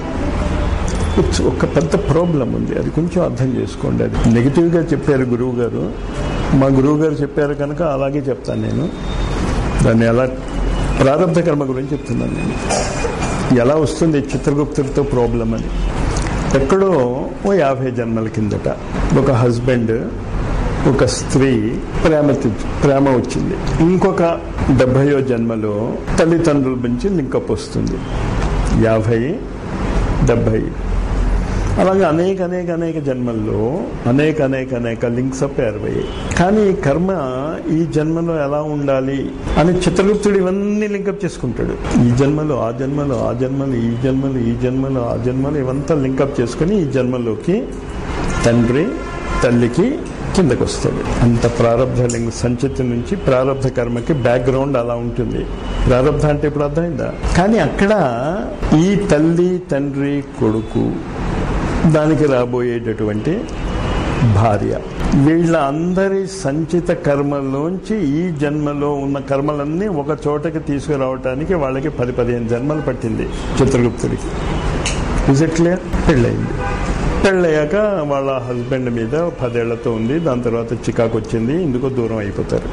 ఒక పెద్ద ప్రాబ్లం ఉంది అది కొంచెం అర్థం చేసుకోండి అది నెగిటివ్గా చెప్పారు గురువు గారు మా గురువు గారు చెప్పారు కనుక అలాగే చెప్తాను నేను దాన్ని ఎలా ప్రారంభ కర్మ గురించి చెప్తున్నాను నేను ఎలా వస్తుంది చిత్రగుప్తుడితో ప్రాబ్లం అని ఎక్కడో ఓ యాభై జన్మల కిందట ఒక హస్బెండ్ ఒక స్త్రీ ప్రేమ తెచ్చు- ప్రేమ వచ్చింది ఇంకొక డెబ్భయో జన్మలో తల్లిదండ్రుల నుంచి లింకప్ వస్తుంది యాభై డెబ్భై అలాగే అనేక అనేక అనేక జన్మల్లో అనేక అనేక అనేక లింక్స్ అప్ ఏర్పయ్యాయి కానీ ఈ కర్మ ఈ జన్మలో ఎలా ఉండాలి అని చిత్రగుప్తుడు ఇవన్నీ లింకప్ చేసుకుంటాడు ఈ జన్మలో ఆ జన్మలో ఆ జన్మలో ఈ జన్మలో ఈ జన్మలో ఆ జన్మలో ఇవంతా లింకప్ చేసుకుని ఈ జన్మలోకి తండ్రి తల్లికి కిందకు వస్తాడు అంత ప్రారంభ లింగ సంచితి నుంచి ప్రారంభ కర్మకి బ్యాక్గ్రౌండ్ అలా ఉంటుంది ప్రారంభ అంటే ఇప్పుడు అర్థమైందా కానీ అక్కడ ఈ తల్లి తండ్రి కొడుకు దానికి రాబోయేటటువంటి భార్య వీళ్ళ అందరి సంచిత కర్మలోంచి ఈ జన్మలో ఉన్న కర్మలన్నీ ఒక చోటకి తీసుకురావటానికి వాళ్ళకి పది పదిహేను జన్మలు పట్టింది చిత్రగుప్తుడికి ఇజ్ ఇట్ క్లియర్ పెళ్ళయింది పెళ్ళయ్యాక వాళ్ళ హస్బెండ్ మీద పదేళ్లతో ఉంది దాని తర్వాత చికాకు వచ్చింది ఇందుకు దూరం అయిపోతారు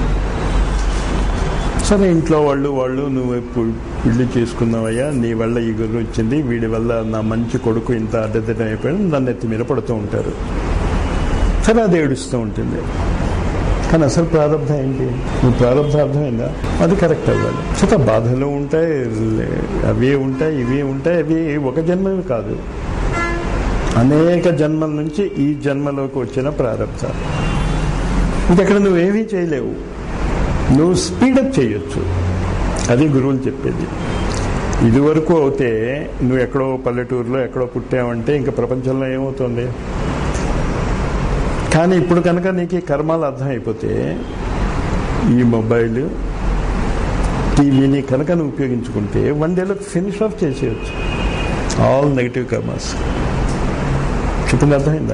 సరే ఇంట్లో వాళ్ళు వాళ్ళు నువ్వు పు- పెళ్లి చేసుకున్నావయ్యా నీ వల్ల ఈ గురు వచ్చింది వీడి వల్ల నా మంచి కొడుకు ఇంత అడ్డదిడ్డం అయిపోయాడు దాన్ని ఎత్తి మీద పడుతూ ఉంటారు సరే అది ఏడుస్తూ ఉంటుంది కానీ అసలు ప్రారంభం ఏంటి నువ్వు ప్రారంభం అర్థమైందా అది కరెక్ట్ అవ్వాలి చేత బాధలు ఉంటాయి అవి ఉంటాయి ఇవి ఉంటాయి అవి ఒక జన్మవి కాదు అనేక జన్మల నుంచి ఈ జన్మలోకి వచ్చిన ప్రారంభాలు ఇంకెక్కడ నువ్వేమీ చేయలేవు నువ్వు స్పీడప్ చేయొచ్చు అది గురువులు చెప్పేది ఇదివరకు అయితే నువ్వు ఎక్కడో పల్లెటూరులో ఎక్కడో పుట్టావంటే ఇంకా ప్రపంచంలో ఏమవుతుంది కానీ ఇప్పుడు కనుక నీకు ఈ కర్మాలు అర్థమైపోతే ఈ మొబైల్ టీవీని కనుక నువ్వు ఉపయోగించుకుంటే వన్ డేలో ఫినిష్ ఆఫ్ చేసేయచ్చు ఆల్ నెగిటివ్ కర్మాస్ చెప్పింది అర్థమైందా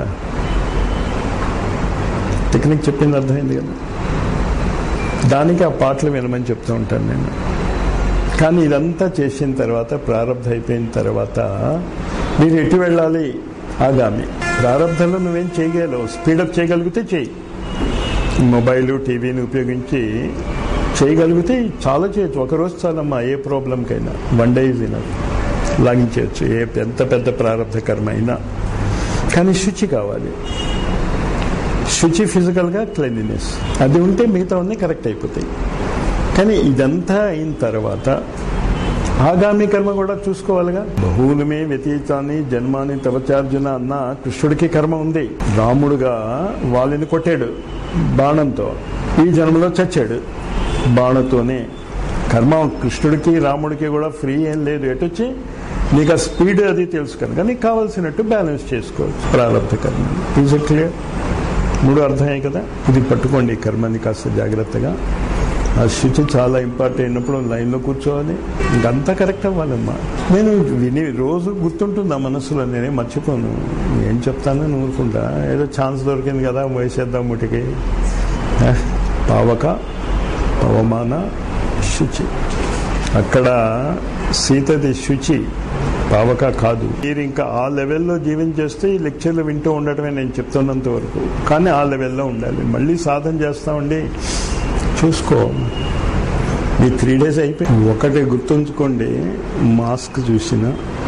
టెక్నిక్ చెప్పింది అర్థమైంది కదా దానికి ఆ పాటలు వినమని చెప్తూ ఉంటాను నేను కానీ ఇదంతా చేసిన తర్వాత ప్రారంభ అయిపోయిన తర్వాత మీరు ఎటు వెళ్ళాలి ఆగామి ప్రారంభంలో నువ్వేం చేయగలవు స్పీడప్ చేయగలిగితే చేయి మొబైల్ టీవీని ఉపయోగించి చేయగలిగితే చాలా చేయొచ్చు ఒకరోజు చాలమ్మా ఏ ప్రాబ్లంకైనా వన్ డే ఈజ్ ఇనఫ్ లాగించవచ్చు ఏ ఎంత పెద్ద ప్రారంభ కర్మ అయినా కానీ శుచి కావాలి శుచి ఫిజికల్గా క్లెన్లీనెస్ అది ఉంటే మిగతా అన్నీ కరెక్ట్ అయిపోతాయి కానీ ఇదంతా అయిన తర్వాత ఆగామి కర్మ కూడా చూసుకోవాలిగా బహుళమే వ్యతీతాన్ని జన్మాని తవచార్జున అన్న కృష్ణుడికి కర్మ ఉంది రాముడుగా వాళ్ళని కొట్టాడు బాణంతో ఈ జన్మలో చచ్చాడు బాణతోనే కర్మ కృష్ణుడికి రాముడికి కూడా ఫ్రీ ఏం లేదు ఎటొచ్చి నీకు ఆ స్పీడ్ అది తెలుసు కనుక నీకు కావాల్సినట్టు బ్యాలెన్స్ చేసుకోవచ్చు ప్రారంభ కర్మ ఈజ్ క్లియర్ మూడు అర్థమయ్యాయి కదా ఇది పట్టుకోండి ఈ కర్మని కాస్త జాగ్రత్తగా ఆ శుచి చాలా ఇంపార్టెంట్ అయినప్పుడు లైన్లో కూర్చోవాలి ఇంకంతా కరెక్ట్ అవ్వాలమ్మా నేను విని రోజు గుర్తుంటుంది ఆ మనసులో నేనే మర్చిపోను ఏం చెప్తానని ఊరుకుంటా ఏదో ఛాన్స్ దొరికింది కదా వేసేద్దాం ముటికి ఆ, పావక పవమాన శుచి అక్కడ సీతది శుచి పావక కాదు మీరు ఇంకా ఆ లెవెల్లో జీవించేస్తే ఈ లెక్చర్లు వింటూ ఉండటమే నేను చెప్తున్నంత వరకు కానీ ఆ లెవెల్లో ఉండాలి మళ్ళీ సాధన చేస్తామండి చూసుకో మీ త్రీ డేస్ అయిపోయి ఒకటి గుర్తుంచుకోండి మాస్క్ చూసిన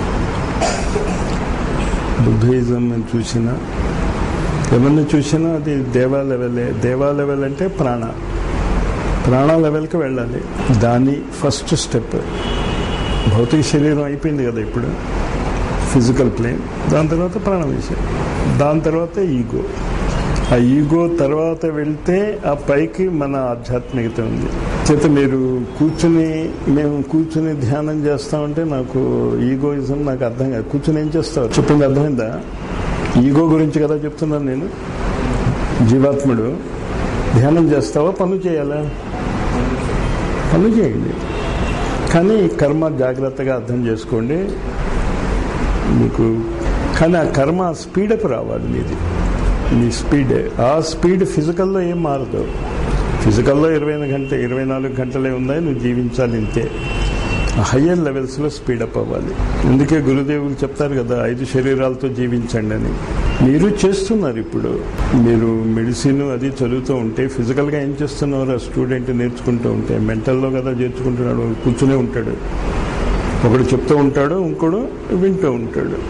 బుద్ధిజం చూసిన ఎవరిని చూసినా అది దేవా లెవెలే దేవా లెవెల్ అంటే ప్రాణ ప్రాణ లెవెల్కి వెళ్ళాలి దాని ఫస్ట్ స్టెప్ భౌతిక శరీరం అయిపోయింది కదా ఇప్పుడు ఫిజికల్ ప్లేన్ దాని తర్వాత ప్రాణం విషయం దాని తర్వాత ఈగో ఆ ఈగో తర్వాత వెళ్తే ఆ పైకి మన ఆధ్యాత్మికత ఉంది చేత మీరు కూర్చుని మేము కూర్చుని ధ్యానం చేస్తామంటే నాకు ఈగోయిజం నాకు అర్థం కాదు కూర్చుని ఏం చేస్తావు చెప్పింది అర్థమైందా ఈగో గురించి కదా చెప్తున్నాను నేను జీవాత్ముడు ధ్యానం చేస్తావా పనులు చేయాలా పనులు చేయండి కానీ కర్మ జాగ్రత్తగా అర్థం చేసుకోండి మీకు కానీ ఆ కర్మ స్పీడప్ రావాలి మీది మీ స్పీడ్ ఆ స్పీడ్ ఫిజికల్లో ఏం మారదు ఫిజికల్లో ఇరవై గంట ఇరవై నాలుగు గంటలే ఉన్నాయి నువ్వు జీవించాలి ఇంతే హయ్యర్ లెవెల్స్లో స్పీడప్ అవ్వాలి అందుకే గురుదేవులు చెప్తారు కదా ఐదు శరీరాలతో జీవించండి అని మీరు చేస్తున్నారు ఇప్పుడు మీరు మెడిసిన్ అది చదువుతూ ఉంటే ఫిజికల్గా ఏం చేస్తున్నారు ఆ స్టూడెంట్ నేర్చుకుంటూ ఉంటే మెంటల్లో కదా చేర్చుకుంటున్నాడు కూర్చునే ఉంటాడు ఒకడు చెప్తూ ఉంటాడు ఇంకోడు వింటూ ఉంటాడు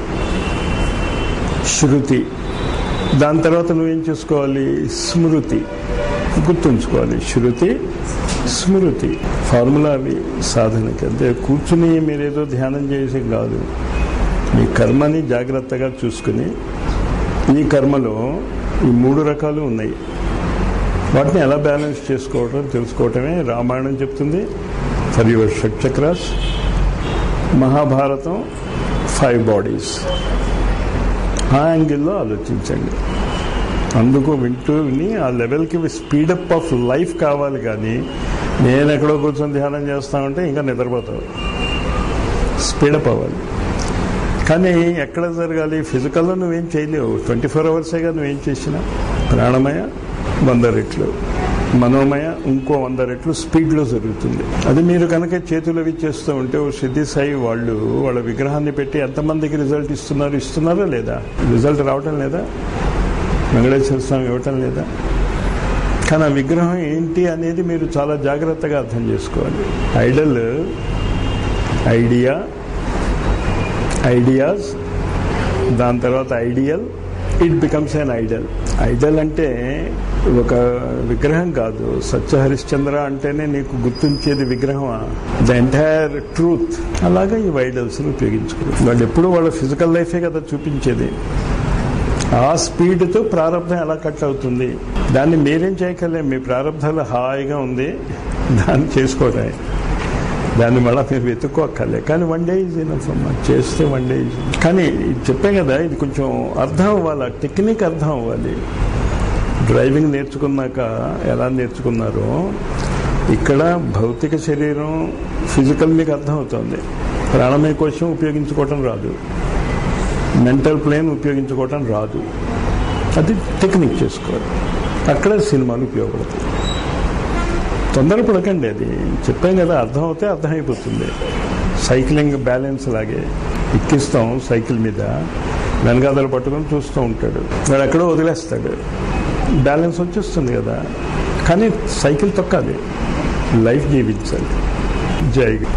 శృతి దాని తర్వాత నువ్వేం చేసుకోవాలి స్మృతి గుర్తుంచుకోవాలి శృతి స్మృతి ఫార్ములా అవి సాధనకి అంటే కూర్చుని మీరేదో ధ్యానం చేసి కాదు మీ కర్మని జాగ్రత్తగా చూసుకుని ఈ కర్మలో ఈ మూడు రకాలు ఉన్నాయి వాటిని ఎలా బ్యాలెన్స్ చేసుకోవటం తెలుసుకోవటమే రామాయణం చెప్తుంది ఫర్ యువర్ షట్ చక్రాస్ మహాభారతం ఫైవ్ బాడీస్ ఆ యాంగిల్లో ఆలోచించండి అందుకు వింటూ విని ఆ లెవెల్కి స్పీడప్ ఆఫ్ లైఫ్ కావాలి కానీ నేను ఎక్కడో కూర్చొని ధ్యానం చేస్తామంటే ఇంకా నిద్రపోతావు స్పీడప్ అవ్వాలి కానీ ఎక్కడ జరగాలి ఫిజికల్లో నువ్వేం చేయలేవు ట్వంటీ ఫోర్ అవర్సేగా నువ్వేం చేసినా ప్రాణమయ వంద రెట్లు మనోమయ ఇంకో వంద రెట్లు స్పీడ్లో జరుగుతుంది అది మీరు కనుక చేతులు అవి చేస్తూ ఉంటే ఓ సిద్ధి సాయి వాళ్ళు వాళ్ళ విగ్రహాన్ని పెట్టి ఎంతమందికి రిజల్ట్ ఇస్తున్నారు ఇస్తున్నారా లేదా రిజల్ట్ రావటం లేదా వెంకటేశ్వర స్వామి ఇవ్వటం లేదా కానీ ఆ విగ్రహం ఏంటి అనేది మీరు చాలా జాగ్రత్తగా అర్థం చేసుకోవాలి ఐడల్ ఐడియా ఐడియాస్ దాని తర్వాత ideal it becomes an idol idol అంటే ఒక విగ్రహం కాదు సత్య హరిశ్చంద్ర అంటేనే నీకు గుర్తించేది విగ్రహమా ద ఎంటైర్ ట్రూత్ అలాగా ఈ ఐడల్స్ ఉపయోగించుకోరు వాళ్ళు ఎప్పుడు వాళ్ళ ఫిజికల్ లైఫే కదా చూపించేది ఆ స్పీడ్తో ప్రారంభం ఎలా కట్ అవుతుంది దాన్ని మీరేం చేయగలే మీ ప్రారంభాలు హాయిగా ఉంది దాన్ని చేసుకోవటమే దాన్ని మళ్ళీ మీరు వెతుక్కోక్కర్లే కానీ వన్ డే ఈజ్ ఇనఫ్ అమ్మా చేస్తే వన్ డే ఈజ్ కానీ చెప్పాం కదా ఇది కొంచెం అర్థం అవ్వాలి ఆ టెక్నిక్ అర్థం అవ్వాలి డ్రైవింగ్ నేర్చుకున్నాక ఎలా నేర్చుకున్నారో ఇక్కడ భౌతిక శరీరం ఫిజికల్ మీకు అర్థమవుతుంది ప్రాణమయ కోసం ఉపయోగించుకోవటం రాదు మెంటల్ ప్లేన్ ఉపయోగించుకోవటం రాదు అది టెక్నిక్ చేసుకోవాలి అక్కడ సినిమాలు ఉపయోగపడతాయి తొందరపడకండి అది చెప్పాం కదా అర్థం అవుతే అర్థమైపోతుంది సైక్లింగ్ బ్యాలెన్స్ లాగే ఎక్కిస్తాం సైకిల్ మీద వెనకాదలు పట్టుకొని చూస్తూ ఉంటాడు వాడు ఎక్కడో వదిలేస్తాడు బ్యాలెన్స్ వచ్చేస్తుంది కదా కానీ సైకిల్ తొక్కాలి లైఫ్ జీవించాలి జై